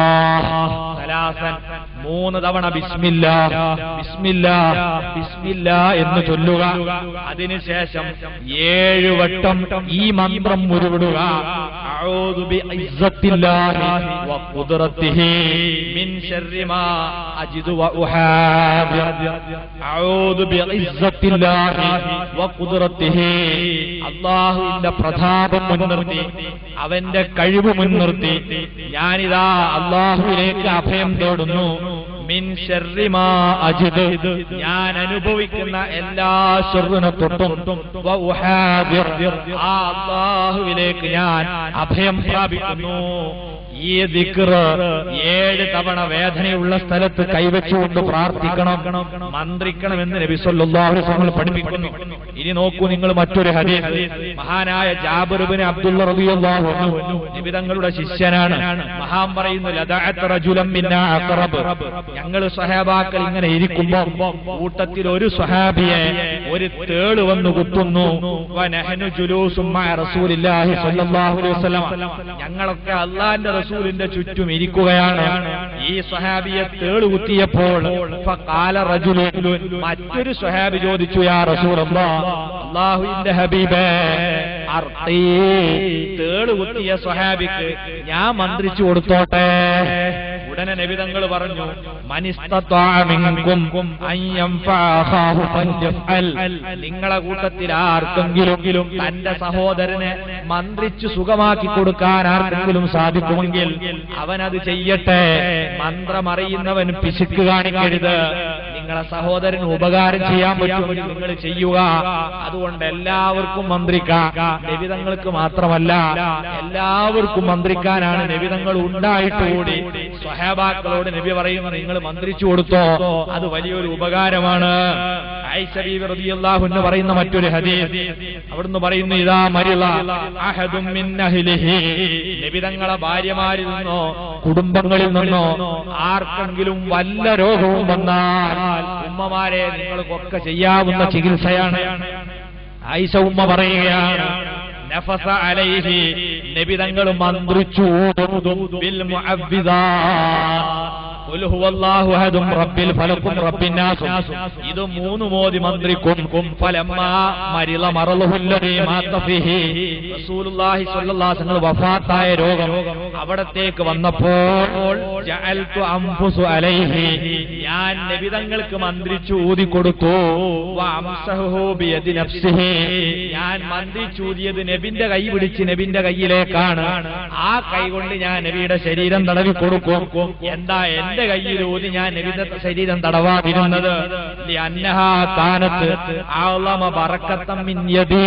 A: സലാസൻ മൂന്ന് തവണ ബിസ്മില്ലാ ബിസ്മില്ലാ ബിസ്മില്ലാ എന്ന് ചൊല്ലുക അതിനുശേഷം ഏഴ് വട്ടം ഈ മന്ത്രം ഉരുവിടുക അഊദു ബിഇസ്സത്തില്ലാഹി വഖുദ്റത്തിഹി മിൻ ശർരി മാ അജിദു വഉഹാദിർ അഊദു ബിഇസ്സത്തില്ലാഹി വഖുദ്റത്തിഹി അല്ലാഹുവിന്റെ പ്രതാപം മുൻനിർത്തി അവന്റെ കഴിവ് മുൻനിർത്തി ഞാനിതാ അള്ളാഹുവിലേക്ക് അഭയം തേടുന്നു മിൻ ശർരി മാ അജിദ് ഞാൻ അനുഭവിക്കുന്ന എല്ലാ ഷെറിനെ തൊട്ടും വ ഉഹാദിർ ആ അള്ളാഹുവിലേക്ക് ഞാൻ അഭയം പ്രാപിക്കുന്നു ഈ ദിക്ർ ഏഴ് തവണ വേദനയുള്ള സ്ഥലത്ത് കൈവച്ചുകൊണ്ട് പ്രാർത്ഥിക്കണം മന്ത്രിക്കണമെന്ന് നബി സല്ലല്ലാഹു അലൈഹി വസല്ലം പഠിപ്പിക്കുന്നു ഇനി നോക്കൂ നിങ്ങൾ മറ്റൊരു ഹദീസ് മഹാനായ ജാബിർ ഇബ്നു അബ്ദുള്ള റളിയല്ലാഹു അൻഹു നിബിതങ്ങളുടെ ശിഷ്യനാണ് മഹാൻ പറയുന്നു ലദഅത്ത് റജുലൻ മിന്നാ അഖറബ് ഞങ്ങൾ സ്വഹാബാക്കൾ ഇങ്ങനെ ഇരിക്കുമ്പോൾ കൂട്ടത്തിൽ ഒരു സ്വഹാബിയെ ഒരു തേള് വന്ന് കുത്തുന്നു വനഹനു ജുലൂസും മഅ റസൂലില്ലാഹി സ്വല്ലല്ലാഹു അലൈഹി വസല്ലം ഞങ്ങളൊക്കെ അള്ളാന്റെ റസൂലിന്റെ ചുറ്റും ഇരിക്കുകയാണ് ഈ സ്വഹാബിയെ തേള് കുത്തിയപ്പോൾ ഫഖാല റജുലുൻ മറ്റൊരു സ്വഹാബി ചോദിച്ചു യാ റസൂലല്ലാഹ് അള്ളാഹുവിന്റെ ഹബീബേ അർത്തീ തേള് കുത്തിയ സ്വഹാബിക്ക് ഞാൻ മന്ത്രിച്ചു കൊടുത്തോട്ടെ ഉടനെ നബിതങ്ങൾ പറഞ്ഞു മനിസ്തത്വാമിങ്കും നിങ്ങളെ കൂട്ടത്തിൽ ആർക്കെങ്കിലും തന്റെ സഹോദരനെ മന്ത്രിച്ചു സുഖമാക്കി കൊടുക്കാൻ ആർക്കെങ്കിലും സാധിക്കുമെങ്കിൽ അവനത് ചെയ്യട്ടെ മന്ത്രമറിയുന്നവൻ പിശുക്ക് കാണിക്കരുത് നിങ്ങളെ സഹോദരന് ഉപകാരം ചെയ്യാൻ പറ്റുമെങ്കിൽ നിങ്ങൾ ചെയ്യുക അതുകൊണ്ട് എല്ലാവർക്കും മന്ത്രിക്കാം നിബിതങ്ങൾക്ക് മാത്രമല്ല എല്ലാവർക്കും മന്ത്രിക്കാനാണ് നിബിതങ്ങൾ ഉണ്ടായിട്ടുകൂടി സ്വഹാബാക്കളോട് നബി പറയുന്നു നിങ്ങൾ മന്ത്രിച്ചു കൊടുത്തോ അത് വലിയൊരു ഉപകാരമാണ് ആയിഷ ബീവി റളിയല്ലാഹു അൻഹ പറയുന്ന മറ്റൊരു ഹദീസ് അവിടുന്ന് പറയുന്നു ഇതാ മരിള അഹദും മിൻ അഹ്ലിഹി നിബിതങ്ങളെ ഭാര്യമാരിൽ നിന്നോ കുടുംബങ്ങളിൽ നിന്നോ ആർക്കെങ്കിലും വല്ല രോഗവും വന്നാൽ ഉമ്മമാരെ നിങ്ങൾക്കൊക്കെ ചെയ്യാവുന്ന ചികിത്സയാണ് ആയിഷ ഉമ്മ പറയുകയാണ് നഫസ അലൈഹി നബിതങ്ങൾ മന്ത്രിച്ചു ഓതും ബിൽ മുഅവ്വിദാത്ത് ഖുൽ ഹുവല്ലാഹു അഹദും റബ്ബിൽ ഫലക്കും റബ്ബിന്നാസും ഇത് മൂന്ന് മോദി മന്ത്രിക്കും ഫലമ്മാ മരിള മറളുഹുല്ലദീ മാത ഫീഹി റസൂലുള്ളാഹി സ്വല്ലല്ലാഹു അലൈഹി വസല്ലം വഫാത്തായ രോഗം അവിടത്തേക്ക് വന്നപ്പോൾ ജഅൽതു അംഫുസു അലൈഹി ഞാൻ നബിതങ്ങൾക്ക് മന്ത്രിച്ചു ഊതി കൊടുത്തു വഅംസഹു ബിയദി നഫ്സിഹി ഞാൻ മന്ത്രിച്ചൂതിയത് നബിന്റെ കൈ പിടിച്ച് നബിന്റെ കയ്യിലേക്കാണ് ആ കൈ കൊണ്ട് ഞാൻ നബിയുടെ ശരീരം തടവി കൊടുക്കും എന്താ എന്റെ കയ്യിൽ ഊതി ഞാൻ നബിന്റെ ശരീരം തടവാതിരുന്നത് ലിഅന്നഹാ കാനത്ത് അഅ്ളമ ബറക്കത്തം മിൻ യദീ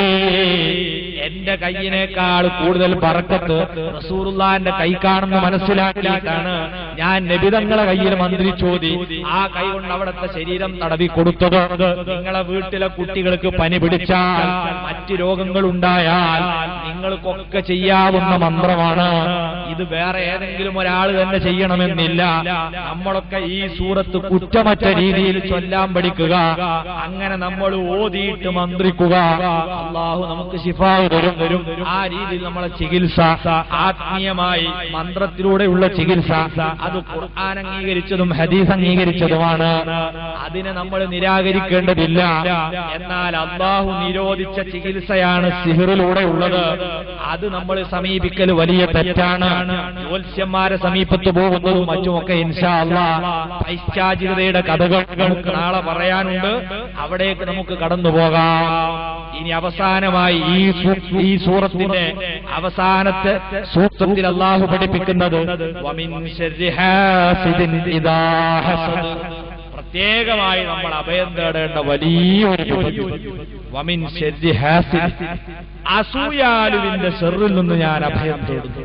A: എന്റെ കയ്യിനേക്കാൾ കൂടുതൽ ബറക്കത്ത് റസൂലുള്ളാന്റെ കൈ കാണുന്ന മനസ്സിലാക്കിയിട്ടാണ് ഞാൻ നബിതങ്ങളെ കയ്യിൽ മന്ത്രിച്ചോതി ആ കൈ കൊണ്ട് അവിടുത്തെ ശരീരം തടവി കൊടുത്തത് നിങ്ങളെ വീട്ടിലെ കുട്ടികൾക്ക് പനി പിടിച്ചാൽ മറ്റ് രോഗങ്ങൾ ഉണ്ടായാൽ നിങ്ങൾക്കൊക്കെ ചെയ്യാവുന്ന മന്ത്രമാണ് ഇത് വേറെ ഏതെങ്കിലും ഒരാൾ തന്നെ ചെയ്യണമെന്നില്ല നമ്മളൊക്കെ ഈ സൂറത്ത് കുറ്റമറ്റ രീതിയിൽ ചൊല്ലാൻ പഠിക്കുക അങ്ങനെ നമ്മൾ ഓതിയിട്ട് മന്ത്രിക്കുക അള്ളാഹു നമുക്ക് ശിഫാവ് തരും തരും ആ രീതിയിൽ നമ്മളെ ചികിത്സ ആത്മീയമായി മന്ത്രത്തിലൂടെയുള്ള ചികിത്സ അത് ഖുർആൻ അംഗീകരിച്ചതും ഹദീസ് അംഗീകരിച്ചതുമാണ് അതിനെ നമ്മൾ നിരാകരിക്കേണ്ടതില്ല എന്നാൽ അള്ളാഹു നിരോധിച്ച ചികിത്സയാണ് സിഹിറിലൂടെ ഉള്ളത് അത് നമ്മൾ സമീപിക്കൽ വലിയ തെറ്റാണ് ജ്യോത്സ്യന്മാരെ സമീപത്ത് പോകുന്നതും മറ്റുമൊക്കെ ഇൻഷാ അള്ളാ പൈശാചികതയുടെ കഥകൾ നമുക്ക് നാളെ പറയാനുണ്ട് അവിടേക്ക് നമുക്ക് കടന്നു പോകാം ഇനി അവസാനമായി ഈ സൂ- ഈ സൂറത്തിന്റെ അവസാനത്തെ സൂത്രത്തിൽ അള്ളാഹു പഠിപ്പിക്കുന്നത് വമിൻ ശർരി ഹാസിദിൻ ഇദാ ഹസദ്. പ്രത്യേകമായി നമ്മൾ അഭയം തേടേണ്ട വലിയൊരു ചോദ്യം. വമിൻ ശർരി ഹാസിദ്. അസൂയാലുവിന്റെ സെറിൽ നിന്ന് ഞാൻ അഭയം തേടുന്നു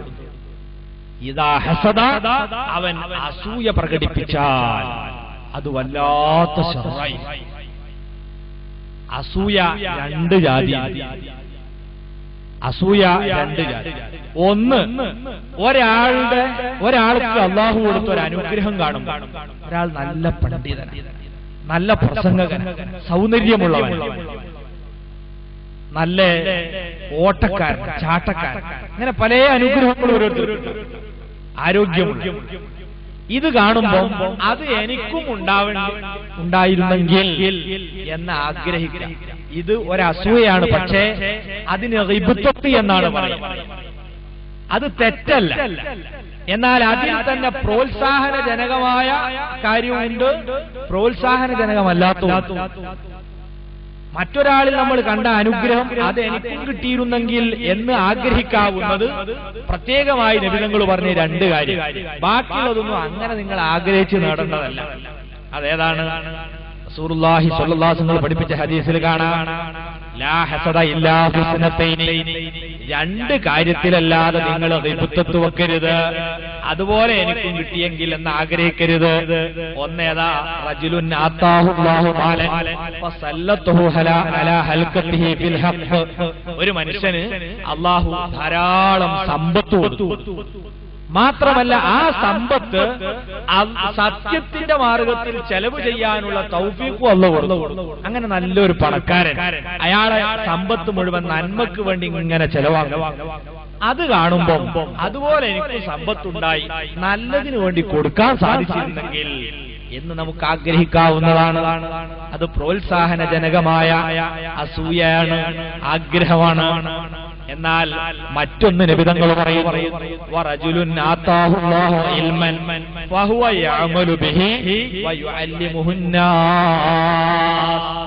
A: ഇതാ ഹസദ അവൻ അസൂയ പ്രകടിപ്പിച്ചാൽ അത് വല്ലാത്ത ശർറായി അസൂയ രണ്ട് ജാതി അസൂയ രണ്ട് ജാതി ഒന്ന് ഒരാളുടെ ഒരാൾക്ക് അള്ളാഹു കൊടുത്ത ഒരു അനുഗ്രഹം കാണും ഒരാൾ നല്ല പണ്ഡിതൻ നല്ല പ്രസംഗകൻ സൗന്ദര്യമുള്ളവൻ നല്ല ഓട്ടക്കാരൻ ചാട്ടക്കാരൻ അങ്ങനെ പല അനുഗ്രഹങ്ങളും ഓരോരുത്തർക്കും ആരോഗ്യമുള്ള ഇത് കാണുമ്പോൾ അത് എനിക്കും ഉണ്ടാവേണ്ട ഉണ്ടായിരുന്നെങ്കിൽ എന്ന് ആഗ്രഹിക്കുക ഇത് ഒരസൂയാണ് പക്ഷേ അതിന് റിബുത്വത്തി എന്നാണ് പറയുന്നത് അത് തെറ്റല്ല എന്നാൽ അതിൽ തന്നെ പ്രോത്സാഹനജനകമായ കാര്യമുണ്ട് പ്രോത്സാഹനജനകമല്ലാത്ത മറ്റൊരാളിൽ നമ്മൾ കണ്ട അനുഗ്രഹം അത് എനിക്കും കിട്ടിയിരുന്നെങ്കിൽ എന്ന് ആഗ്രഹിക്കാവുന്നത് പ്രത്യേകമായി നിബിധങ്ങൾ പറഞ്ഞ രണ്ട് കാര്യം ബാക്കിയുള്ളതൊന്നും അങ്ങനെ നിങ്ങൾ ആഗ്രഹിച്ച് നേടേണ്ടതല്ല അതേതാണ് റസൂലുള്ളാഹി സ്വല്ലല്ലാഹു അലൈഹി വസല്ലം പഠിപ്പിച്ച ഹദീസിൽ കാണാം ലാ ഹസദ ഇല്ലാ ഫിസ്നത്തൈനി രണ്ട് കാര്യത്തിലല്ലാതെ നിങ്ങൾ റിബുത്തത്ത് വെക്കരുത് അതുപോലെ എനിക്കും കിട്ടിയെങ്കിൽ എന്ന് ആഗ്രഹിക്കരുത് ഒന്നേതാ റജുലുൻ ആത്താഹുല്ലാഹു മാലൻ ഫസല്ലത്തുഹു ഹലാ അലാ ഹൽക്കത്തിഹി ഫിൽ ഹഖ് ഒരു മനുഷ്യന് അള്ളാഹു ധാരാളം സമ്പത്ത് കൊടുത്തു മാത്രമല്ല ആ സമ്പത്ത് അത് സത്യത്തിന്റെ മാർഗത്തിൽ ചെലവ് ചെയ്യാനുള്ള തൗഫീഖും അല്ല കൊടുത്തു അങ്ങനെ നല്ലൊരു പണക്കാരൻ അയാളെ സമ്പത്ത് മുഴുവൻ നന്മക്ക് വേണ്ടി ഇങ്ങനെ ചെലവാകും അത് കാണുമ്പോൾ അതുപോലെ എനിക്ക് സമ്പത്തുണ്ടായി നല്ലതിനു വേണ്ടി കൊടുക്കാൻ സാധിച്ചിരുന്നെങ്കിൽ എന്ന് നമുക്ക് ആഗ്രഹിക്കാവുന്നതാണ് അത് പ്രോത്സാഹനജനകമായ അസൂയയാണ് ആഗ്രഹമാണ് എന്നാൽ മറ്റൊന്ന് നിബിധങ്ങൾ പറയും വറജുലുൻ ആതാഹുല്ലാഹു ഇൽമൻ ഫഹുവ യഅമലു ബിഹി വയുഅല്ലിമുഹുന്നാസ്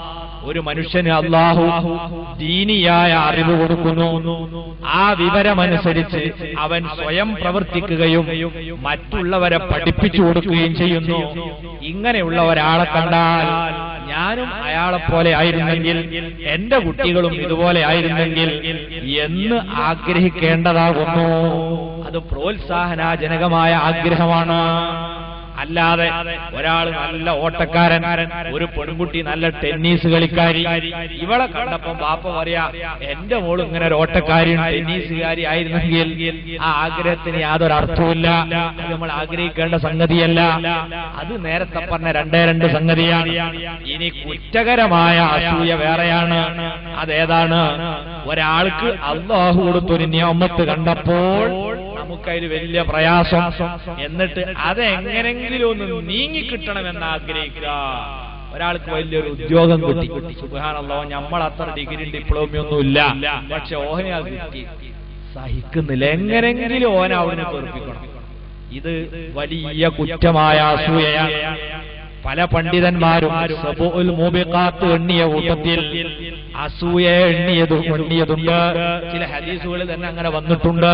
A: ഒരു മനുഷ്യന് അള്ളാഹു ദീനിയായ അറിവ് കൊടുക്കുന്നു ആ വിവരമനുസരിച്ച് അവൻ സ്വയം പ്രവർത്തിക്കുകയും മറ്റുള്ളവരെ പഠിപ്പിച്ചു കൊടുക്കുകയും ചെയ്യുന്നു ഇങ്ങനെയുള്ള ഒരാളെ കണ്ടാൽ ഞാനും അയാളെ പോലെ ആയിരുന്നെങ്കിൽ എന്റെ കുട്ടികളും ഇതുപോലെ ആയിരുന്നെങ്കിൽ എന്ന് ആഗ്രഹിക്കേണ്ടതാകുന്നു അത് പ്രോത്സാഹനാജനകമായ ആഗ്രഹമാണ് അല്ലാതെ ഒരാൾ നല്ല ഓട്ടക്കാരൻ ഒരു പെൺകുട്ടി നല്ല ടെന്നീസ് കളിക്കാരി ഇവളെ കണ്ടപ്പം ബാപ്പ പറയാ എന്റെ മോള് ഇങ്ങനെ ഒരു ഓട്ടക്കാരി ടെന്നീസുകാരി ആയിരുന്നെങ്കിൽ ആ ആഗ്രഹത്തിന് യാതൊരു അർത്ഥവുമില്ല അത് നമ്മൾ ആഗ്രഹിക്കേണ്ട സംഗതിയല്ല അത് നേരത്തെ പറഞ്ഞ രണ്ടേ രണ്ട് സംഗതിയാണ് ഇനി കുറ്റകരമായ അസൂയ വേറെയാണ് അതേതാണ് ഒരാൾക്ക് അള്ളാഹു കൊടുത്തൊരു നിയമത്ത് കണ്ടപ്പോൾ നമുക്കതിൽ വലിയ പ്രയാസം എന്നിട്ട് അതെങ്ങനെങ്കിലും ഒന്ന് നീങ്ങിക്കിട്ടണമെന്ന് ആഗ്രഹിക്കുക ഒരാൾക്ക് വലിയൊരു ഉദ്യോഗം കിട്ടി സുഖാണല്ലോ നമ്മൾ അത്ര ഡിഗ്രി ഡിപ്ലോമ ഒന്നുമില്ല പക്ഷെ ഓഹനെ അത് കിട്ടി സഹിക്കുന്നില്ല എങ്ങനെങ്കിലും ഓന അവനെ തെറിപ്പിക്കണം ഇത് വലിയ കുറ്റമായ അസൂയയാണ് പല പണ്ഡിതന്മാരും സബുഉൽ മൂബിഖാത്ത് എണ്ണിയ കൂട്ടത്തിൽ അസൂയ എണ്ണിയത് എണ്ണിയതുണ്ട് ചില ഹദീസുകളിൽ തന്നെ അങ്ങനെ വന്നിട്ടുണ്ട്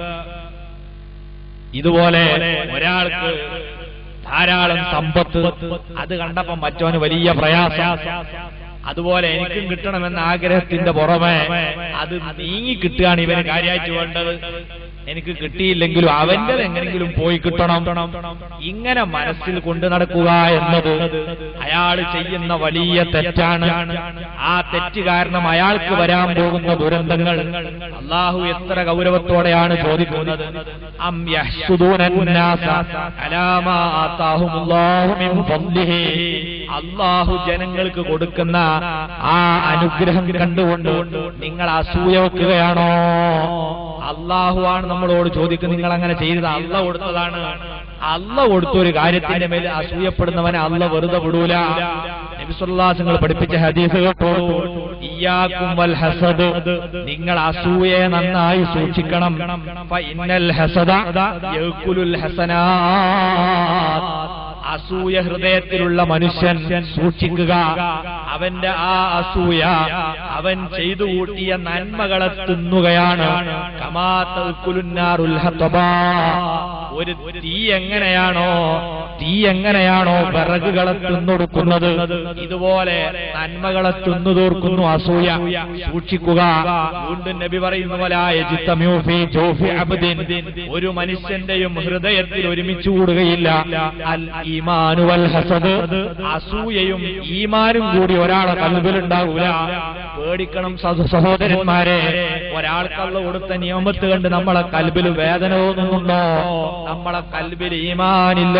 A: ഇതുപോലെ ഒരാൾക്ക് ധാരാളം സമ്പത്ത് അത് കണ്ടപ്പം മറ്റവന് വലിയ പ്രയാസം അതുപോലെ എനിക്കും കിട്ടണമെന്ന ആഗ്രഹത്തിന്റെ പുറമെ അത് നീങ്ങി കിട്ടുകയാണ് ഇവന് കാര്യമായിട്ട് വേണ്ടത് എനിക്ക് കിട്ടിയില്ലെങ്കിലും അവന്റെ എങ്ങനെങ്കിലും പോയി കിട്ടണം ഇങ്ങനെ മനസ്സിൽ കൊണ്ടു നടക്കുക എന്നത് അയാൾ ചെയ്യുന്ന വലിയ തെറ്റാണ് ആ തെറ്റ് കാരണം അയാൾക്ക് വരാൻ പോകുന്ന ദുരന്തങ്ങൾ അള്ളാഹു എത്ര ഗൗരവത്തോടെയാണ് ചോദിക്കുന്നത് അം യഹ്സുദൂന الناس على ما آتاهم الله من فضله. അള്ളാഹു ജനങ്ങൾക്ക് കൊടുക്കുന്ന ആ അനുഗ്രഹം കണ്ടുകൊണ്ട് നിങ്ങൾ അസൂയ വെക്കുകയാണോ അള്ളാഹുവാണ് നമ്മളോട് ചോദിക്കുന്നത് നിങ്ങൾ അങ്ങനെ ചെയ്തത് അല്ല കൊടുത്തതാണ് അല്ല കൊടുത്ത ഒരു കാര്യത്തിന്റെ മേൽ അസൂയപ്പെടുന്നവനെ അല്ല വെറുതെ വിടൂല നബിസുല്ലാസങ്ങൾ പഠിപ്പിച്ച ഹദീസ് കേട്ടോളൂ ഇയ്യാക്കും വൽ ഹസദ് നിങ്ങൾ അസൂയയെ നന്നായി സൂക്ഷിക്കണം ഫ ഇന്നൽ ഹസദ യഅ്കുലുൽ ഹസനാത്ത് അസൂയ ഹൃദയത്തിലുള്ള മനുഷ്യൻ സൂക്ഷിക്കുക അവന്റെ ആ അസൂയ അവൻ ചെയ്തു കൂട്ടിയ നന്മകളെ തിന്നുകയാണ് കമാത്തുലുന്നാറുൽ ഹത്തബാ. ഒരു തീ എങ്ങനെയാണോ തീ എങ്ങനെയാണോ വിറകുകളെ തിന്നൊടുക്കുന്നത് ഇതുപോലെ നന്മകളെ തിന്നു തീർക്കുന്നു അസൂയ സൂക്ഷിക്കുക വീണ്ടും നബി പറയുന്ന പോലെ യജിത്തമ്യൂ ഫീ ജൗഫി അബ്ദിൻ. ഒരു മനുഷ്യന്റെയും ഹൃദയത്തിൽ ഒരുമിച്ച് കൂടുകയില്ല അൽ ഈമാനു വൽ ഹസദ് അസൂയയും ഈമാനും കൂടി ഒരാളെ കൽബിലുണ്ടാകൂല പേടിക്കണം സഹ- സഹോദരന്മാരെ ഒരാൾക്കള്ള കൊടുത്ത നിയമത്ത് കണ്ട് നമ്മളെ കൽബിൽ വേദന തോന്നുന്നുണ്ടോ നമ്മളെ കൽബിൽ ഈമാനില്ല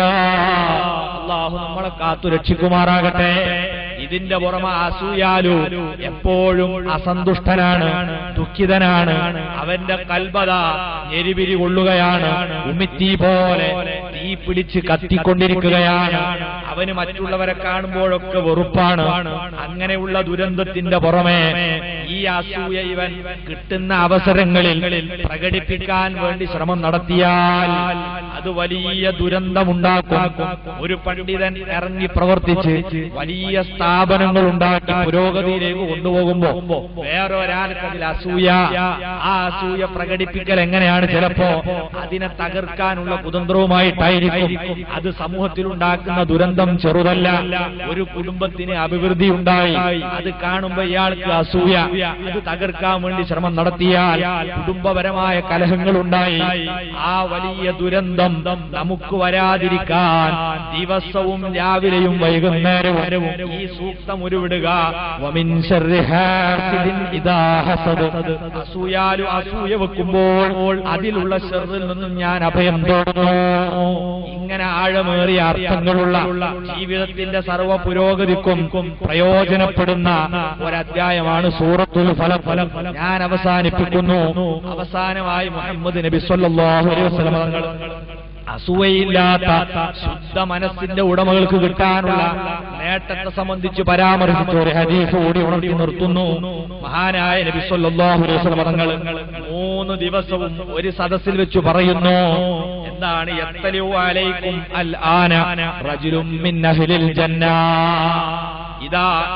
A: അള്ളാഹു നമ്മളെ കാത്തു രക്ഷിക്കുമാറാകട്ടെ ഇതിന്റെ പുറമെ അസൂയാലു എപ്പോഴും അസന്തുഷ്ടനാണ് ദുഃഖിതനാണ് അവന്റെ കൽബത ഞെരിപിരി കൊള്ളുകയാണ് ഉമിത്തി പോലെ തീ പിടിച്ച് കത്തിക്കൊണ്ടിരിക്കുകയാണ് അവന് മറ്റുള്ളവരെ കാണുമ്പോഴൊക്കെ വെറുപ്പാണ് അങ്ങനെയുള്ള ദുരന്തത്തിന്റെ പുറമെ ഈ അസൂയ ഇവൻ കിട്ടുന്ന അവസരങ്ങളിൽ പ്രകടിപ്പിക്കാൻ വേണ്ടി ശ്രമം നടത്തിയാൽ അത് വലിയ ദുരന്തമുണ്ടാക്കും ഒരു പണ്ഡിതൻ ഇറങ്ങി പ്രവർത്തിച്ച് വലിയ സ്ഥാപനങ്ങൾ ഉണ്ടാക്കി പുരോഗതിയിലേക്ക് കൊണ്ടുപോകുമ്പോ വേറെ ഒരാൾക്ക് അതിൽ അസൂയ ആ അസൂയ പ്രകടിപ്പിക്കൽ എങ്ങനെയാണ് ചിലപ്പോ അതിനെ തകർക്കാനുള്ള കുതന്ത്രവുമായിട്ടായിരിക്കും അത് സമൂഹത്തിൽ ഉണ്ടാക്കുന്ന ദുരന്തം ചെറുതല്ല ഒരു കുടുംബത്തിന് അഭിവൃദ്ധി ഉണ്ടായി അത് കാണുമ്പോ ഇയാൾക്ക് അസൂയ അത് തകർക്കാൻ വേണ്ടി ശ്രമം നടത്തിയാൽ കുടുംബപരമായ കലഹങ്ങൾ ഉണ്ടായി ആ വലിയ ദുരന്തം നമുക്ക് വരാതിരിക്കാൻ ദിവസവും രാവിലെയും വൈകുന്നേരവും ഈ സൂക്തം ഉരുവിടുക വമിൻ ശർരി ഹാസിദിൻ ഇദാ ഹസദ്. അസൂയാലു അസൂയ വെക്കുമ്പോൾ അതിലുള്ള ഷെറിൽ നിന്നും ഞാൻ അഭയം തേടുന്നു ഇങ്ങനെ ആഴമേറിയ അർത്ഥങ്ങളുള്ള ജീവിതത്തിന്റെ സർവ പുരോഗതിക്കും പ്രയോജനപ്പെടുന്ന ഒരധ്യായമാണ് സൂറത്തുൽ ഫലം ഞാൻ അവസാനിപ്പിക്കുന്നു അവസാനമായി മുഹമ്മദ് നബി സല്ലല്ലാഹു അലൈഹി വസല്ലം തങ്ങൾ അസൂയയില്ലാത്ത ശുദ്ധ മനസ്സിന്റെ ഉടമകൾക്ക് കിട്ടാനുള്ള നേട്ടത്തെ സംബന്ധിച്ച് പരാമർശിച്ച ഒരു ഹദീസ് കൂടി ഉണർത്തി നിർത്തുന്നു മഹാനായ നബി സല്ലല്ലാഹു അലൈഹി വസല്ലം തങ്ങൾ മൂന്ന് ദിവസവും ഒരു സദസ്സിൽ വെച്ച് പറയുന്നു എന്താണ് യത്തലു അലൈക്കും അൽ ആന റജുലും മിൻ അഹ്ലിൽ ജന്ന ഇതാ ഇപ്പോൾ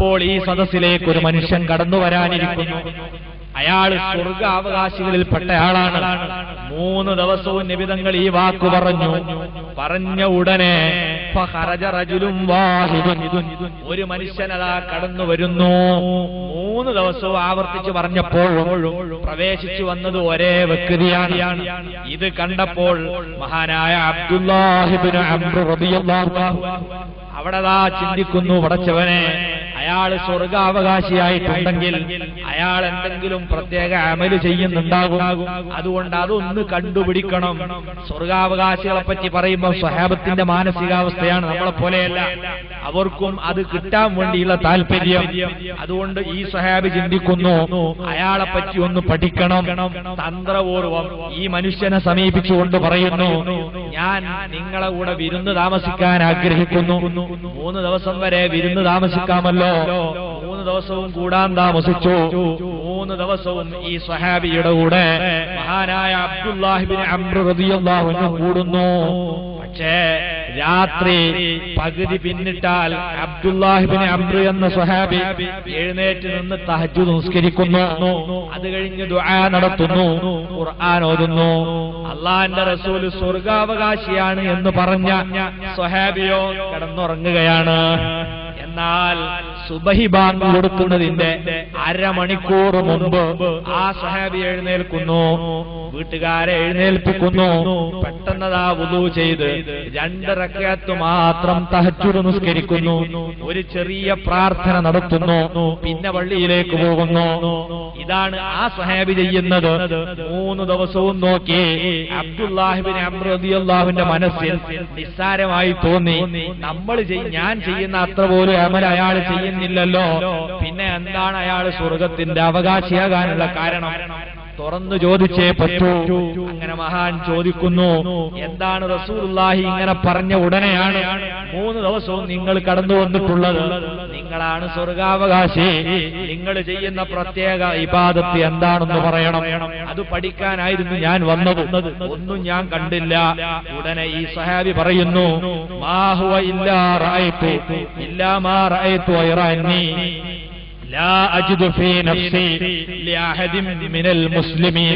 A: ഇപ്പോൾ ഈ സദസ്സിലേക്ക് ഒരു മനുഷ്യൻ കടന്നു വരാനിരിക്കുന്നു അയാൾ സ്വർഗാവകാശികളിൽപ്പെട്ട ആളാണ് മൂന്ന് ദിവസവും നിബിതങ്ങൾ ഈ വാക്കു പറഞ്ഞു പറഞ്ഞ ഉടനെ ഫഖറജ റജുലുൻ വാഹിദുൻ. ഒരു മനുഷ്യനതാ കടന്നു വരുന്നു മൂന്ന് ദിവസവും ആവർത്തിച്ച് പറഞ്ഞപ്പോഴും പ്രവേശിച്ചു വന്നത് ഒരേ വ്യക്തിയാണ് ഇത് കണ്ടപ്പോൾ മഹാനായ അബ്ദുല്ലാഹിബിന് അംറു റളിയല്ലാഹു അൻഹു അവിടെ ദാ ചിന്തിക്കുന്നു പടച്ചവനെ അയാൾ സ്വർഗാവകാശിയായിട്ടുണ്ടെങ്കിൽ അയാൾ എന്തെങ്കിലും പ്രത്യേക അമല് ചെയ്യുന്നുണ്ടാകും അതുകൊണ്ട് അതൊന്ന് കണ്ടുപിടിക്കണം സ്വർഗാവകാശികളെ പറ്റി പറയുമ്പോൾ സ്വഹാബത്തിന്റെ മാനസികാവസ്ഥയാണ് നമ്മളെ പോലെയല്ല അവർക്കും അത് കിട്ടാൻ വേണ്ടിയുള്ള താല്പര്യം അതുകൊണ്ട് ഈ സ്വഹാബി ചിന്തിക്കുന്നു അയാളെ പറ്റി ഒന്ന് പഠിക്കണം തന്ത്രപൂർവം ഈ മനുഷ്യനെ സമീപിച്ചുകൊണ്ട് പറയുന്നു ഞാൻ നിങ്ങളെ കൂടെ വിരുന്ന് താമസിക്കാൻ ആഗ്രഹിക്കുന്നു മൂന്ന് ദിവസം വരെ വിരുന്ന് താമസിക്കാമല്ലോ മൂന്ന് ദിവസവും കൂടാൻ താമസിച്ചു മൂന്ന് ദിവസവും ഈ സ്വഹാബിയുടെ കൂടെ മഹാനായ അബ്ദുല്ലാഹിബിൻ അംറു റളിയല്ലാഹു അൻഹു കൂടുന്നു പക്ഷേ രാത്രി പകുതി പിന്നിട്ടാൽ അബ്ദുല്ലാഹിബിൻ അംറു എന്ന സ്വഹാബി എഴുന്നേറ്റ് നിന്ന് തഹജ്ജുദ് നിസ്കരിക്കുന്നു അത് കഴിഞ്ഞ് ദുആ നടത്തുന്നു ഖുർആൻ ഓതുന്നു അള്ളാന്റെ റസൂൽ സ്വർഗാവകാശിയാണ് എന്ന് പറഞ്ഞ സ്വഹാബിയോ കിടന്നുറങ്ങുകയാണ് എന്നാൽ സുബഹി ബാങ്ക് കൊടുക്കുന്നതിന്റെ അരമണിക്കൂർ മുമ്പ് ആ സഹാബി എഴുന്നേൽക്കുന്നു വീട്ടുകാരെ എഴുന്നേൽപ്പിക്കുന്നു പെട്ടെന്നതാ വുളു ചെയ്ത് രണ്ട് റക്കയത്ത് മാത്രം തഹജുദ് നിസ്കരിക്കുന്നു ഒരു ചെറിയ പ്രാർത്ഥന നടത്തുന്നു പിന്നെ പള്ളിയിലേക്ക് പോകുന്നു ഇതാണ് ആ സഹാബി ചെയ്യുന്നത് മൂന്ന് ദിവസവും നോക്കി അബ്ദുല്ലാഹിബിൻ അബ്രദിയല്ലാഹുവിന്റെ മനസ്സിൽ നിസ്സാരമായി തോന്നി നമ്മൾ ചെയ്- ഞാൻ ചെയ്യുന്ന അത്ര പോലും അമൽ അയാൾ ചെയ്യുന്നില്ലല്ലോ പിന്നെ എന്താണ് അയാൾ സ്വർഗത്തിന്റെ അവകാശിയാകാനുള്ള കാരണം തുറന്നു ചോദിച്ചേ പറ്റൂ അങ്ങനെ മഹാൻ ചോദിക്കുന്നു എന്താണ് റസൂലുള്ളാഹി ഇങ്ങനെ പറഞ്ഞ ഉടനെയാണ് മൂന്ന് ദിവസവും നിങ്ങൾ കടന്നു വന്നിട്ടുള്ളത് നിങ്ങളാണ് സ്വർഗാവകാശി നിങ്ങൾ ചെയ്യുന്ന പ്രത്യേക ഇബാദത്ത് എന്താണെന്ന് പറയണം അത് പഠിക്കാനായിരുന്നു ഞാൻ വന്നത് ഒന്നും ഞാൻ കണ്ടില്ല ഉടനെ ഈ സഹാബി പറയുന്നു മാഹുവ ഇല്ലാ റഅയ്തു ഇല്ലാ മാ റഅയ്തു ഗൈറ لا أجد في نفسي لأحد من المسلمين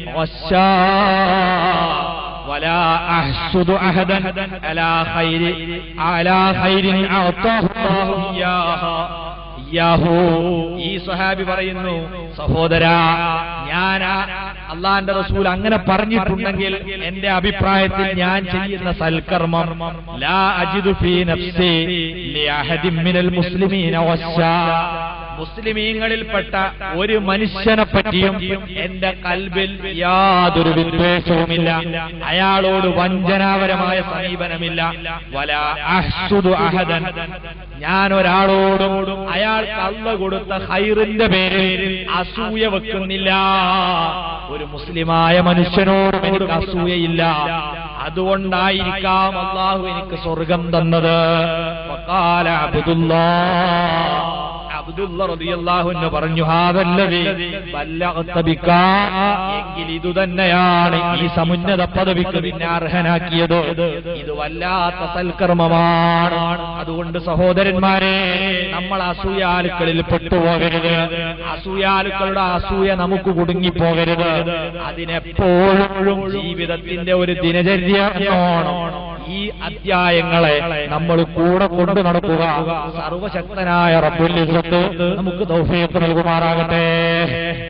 A: غشاء ولا أحسد أحدا على خير على خير أعطاه الله إياها ഇയ്യാഹു ഈ സ്വഹാബി പറയുന്നു സഹോദര ഞാൻ അള്ളാന്റെ റസൂൽ അങ്ങനെ പറഞ്ഞിട്ടുണ്ടെങ്കിൽ എന്റെ അഭിപ്രായത്തിൽ ഞാൻ ചെയ്യുന്ന സൽക്കർമ്മം ലാ അജിദു ഫീ നഫ്സി ലിഅഹദിൻ മിനൽ മുസ്ലിമീന വശാ മുസ്ലിമീങ്ങളിൽപ്പെട്ട ഒരു മനുഷ്യനെ പറ്റിയും എന്റെ കൽബിൽ യാതൊരു വിദ്വേഷവുമില്ല അയാളോട് വഞ്ചനാപരമായ സമീപനമില്ല വല അഹ്സുദു അഹദൻ ഞാൻ ഒരാളോടും അയാൾ കള്ള കൊടുത്ത ഹൈറിന്റെ പേരിൽ അസൂയ വെക്കുന്നില്ല ഒരു മുസ്ലിമായ മനുഷ്യനോടും എനിക്ക് അസൂയയില്ല അതുകൊണ്ടായിരിക്കാം അള്ളാഹു എനിക്ക് സ്വർഗം തന്നത് വഖാല അബ്ദുല്ലാഹ് അബ്ദുള്ള റളിയല്ലാഹു അൻഹു പറഞ്ഞു ഹാദല്ലദി ബല്ലഗത ബിക എങ്കിൽ ഇത് തന്നെയാണ് ഈ സമുന്നത പദവിക്ക് നിന്നെ അർഹനാക്കിയത് ഇത് വല്ലാത്ത സൽക്കർമ്മമാണ് അതുകൊണ്ട് സഹോദരന്മാരെ നമ്മൾ അസൂയാലുക്കളിൽ പെട്ടുപോകരുത് അസൂയാലുക്കളുടെ അസൂയ നമുക്ക് കുടുങ്ങിപ്പോകരുത് അതിനെപ്പോഴും ജീവിതത്തിന്റെ ഒരു ദിനചര്യ എന്നോണം ഈ അധ്യായങ്ങളെ നമ്മൾ കൂടെ കൊണ്ടു നടക്കുക സർവശക്തനായ റബ്ബുൽ ഇസ്സത്ത് നമുക്ക് തൗഫീഖ് നൽകുമാറാകട്ടെ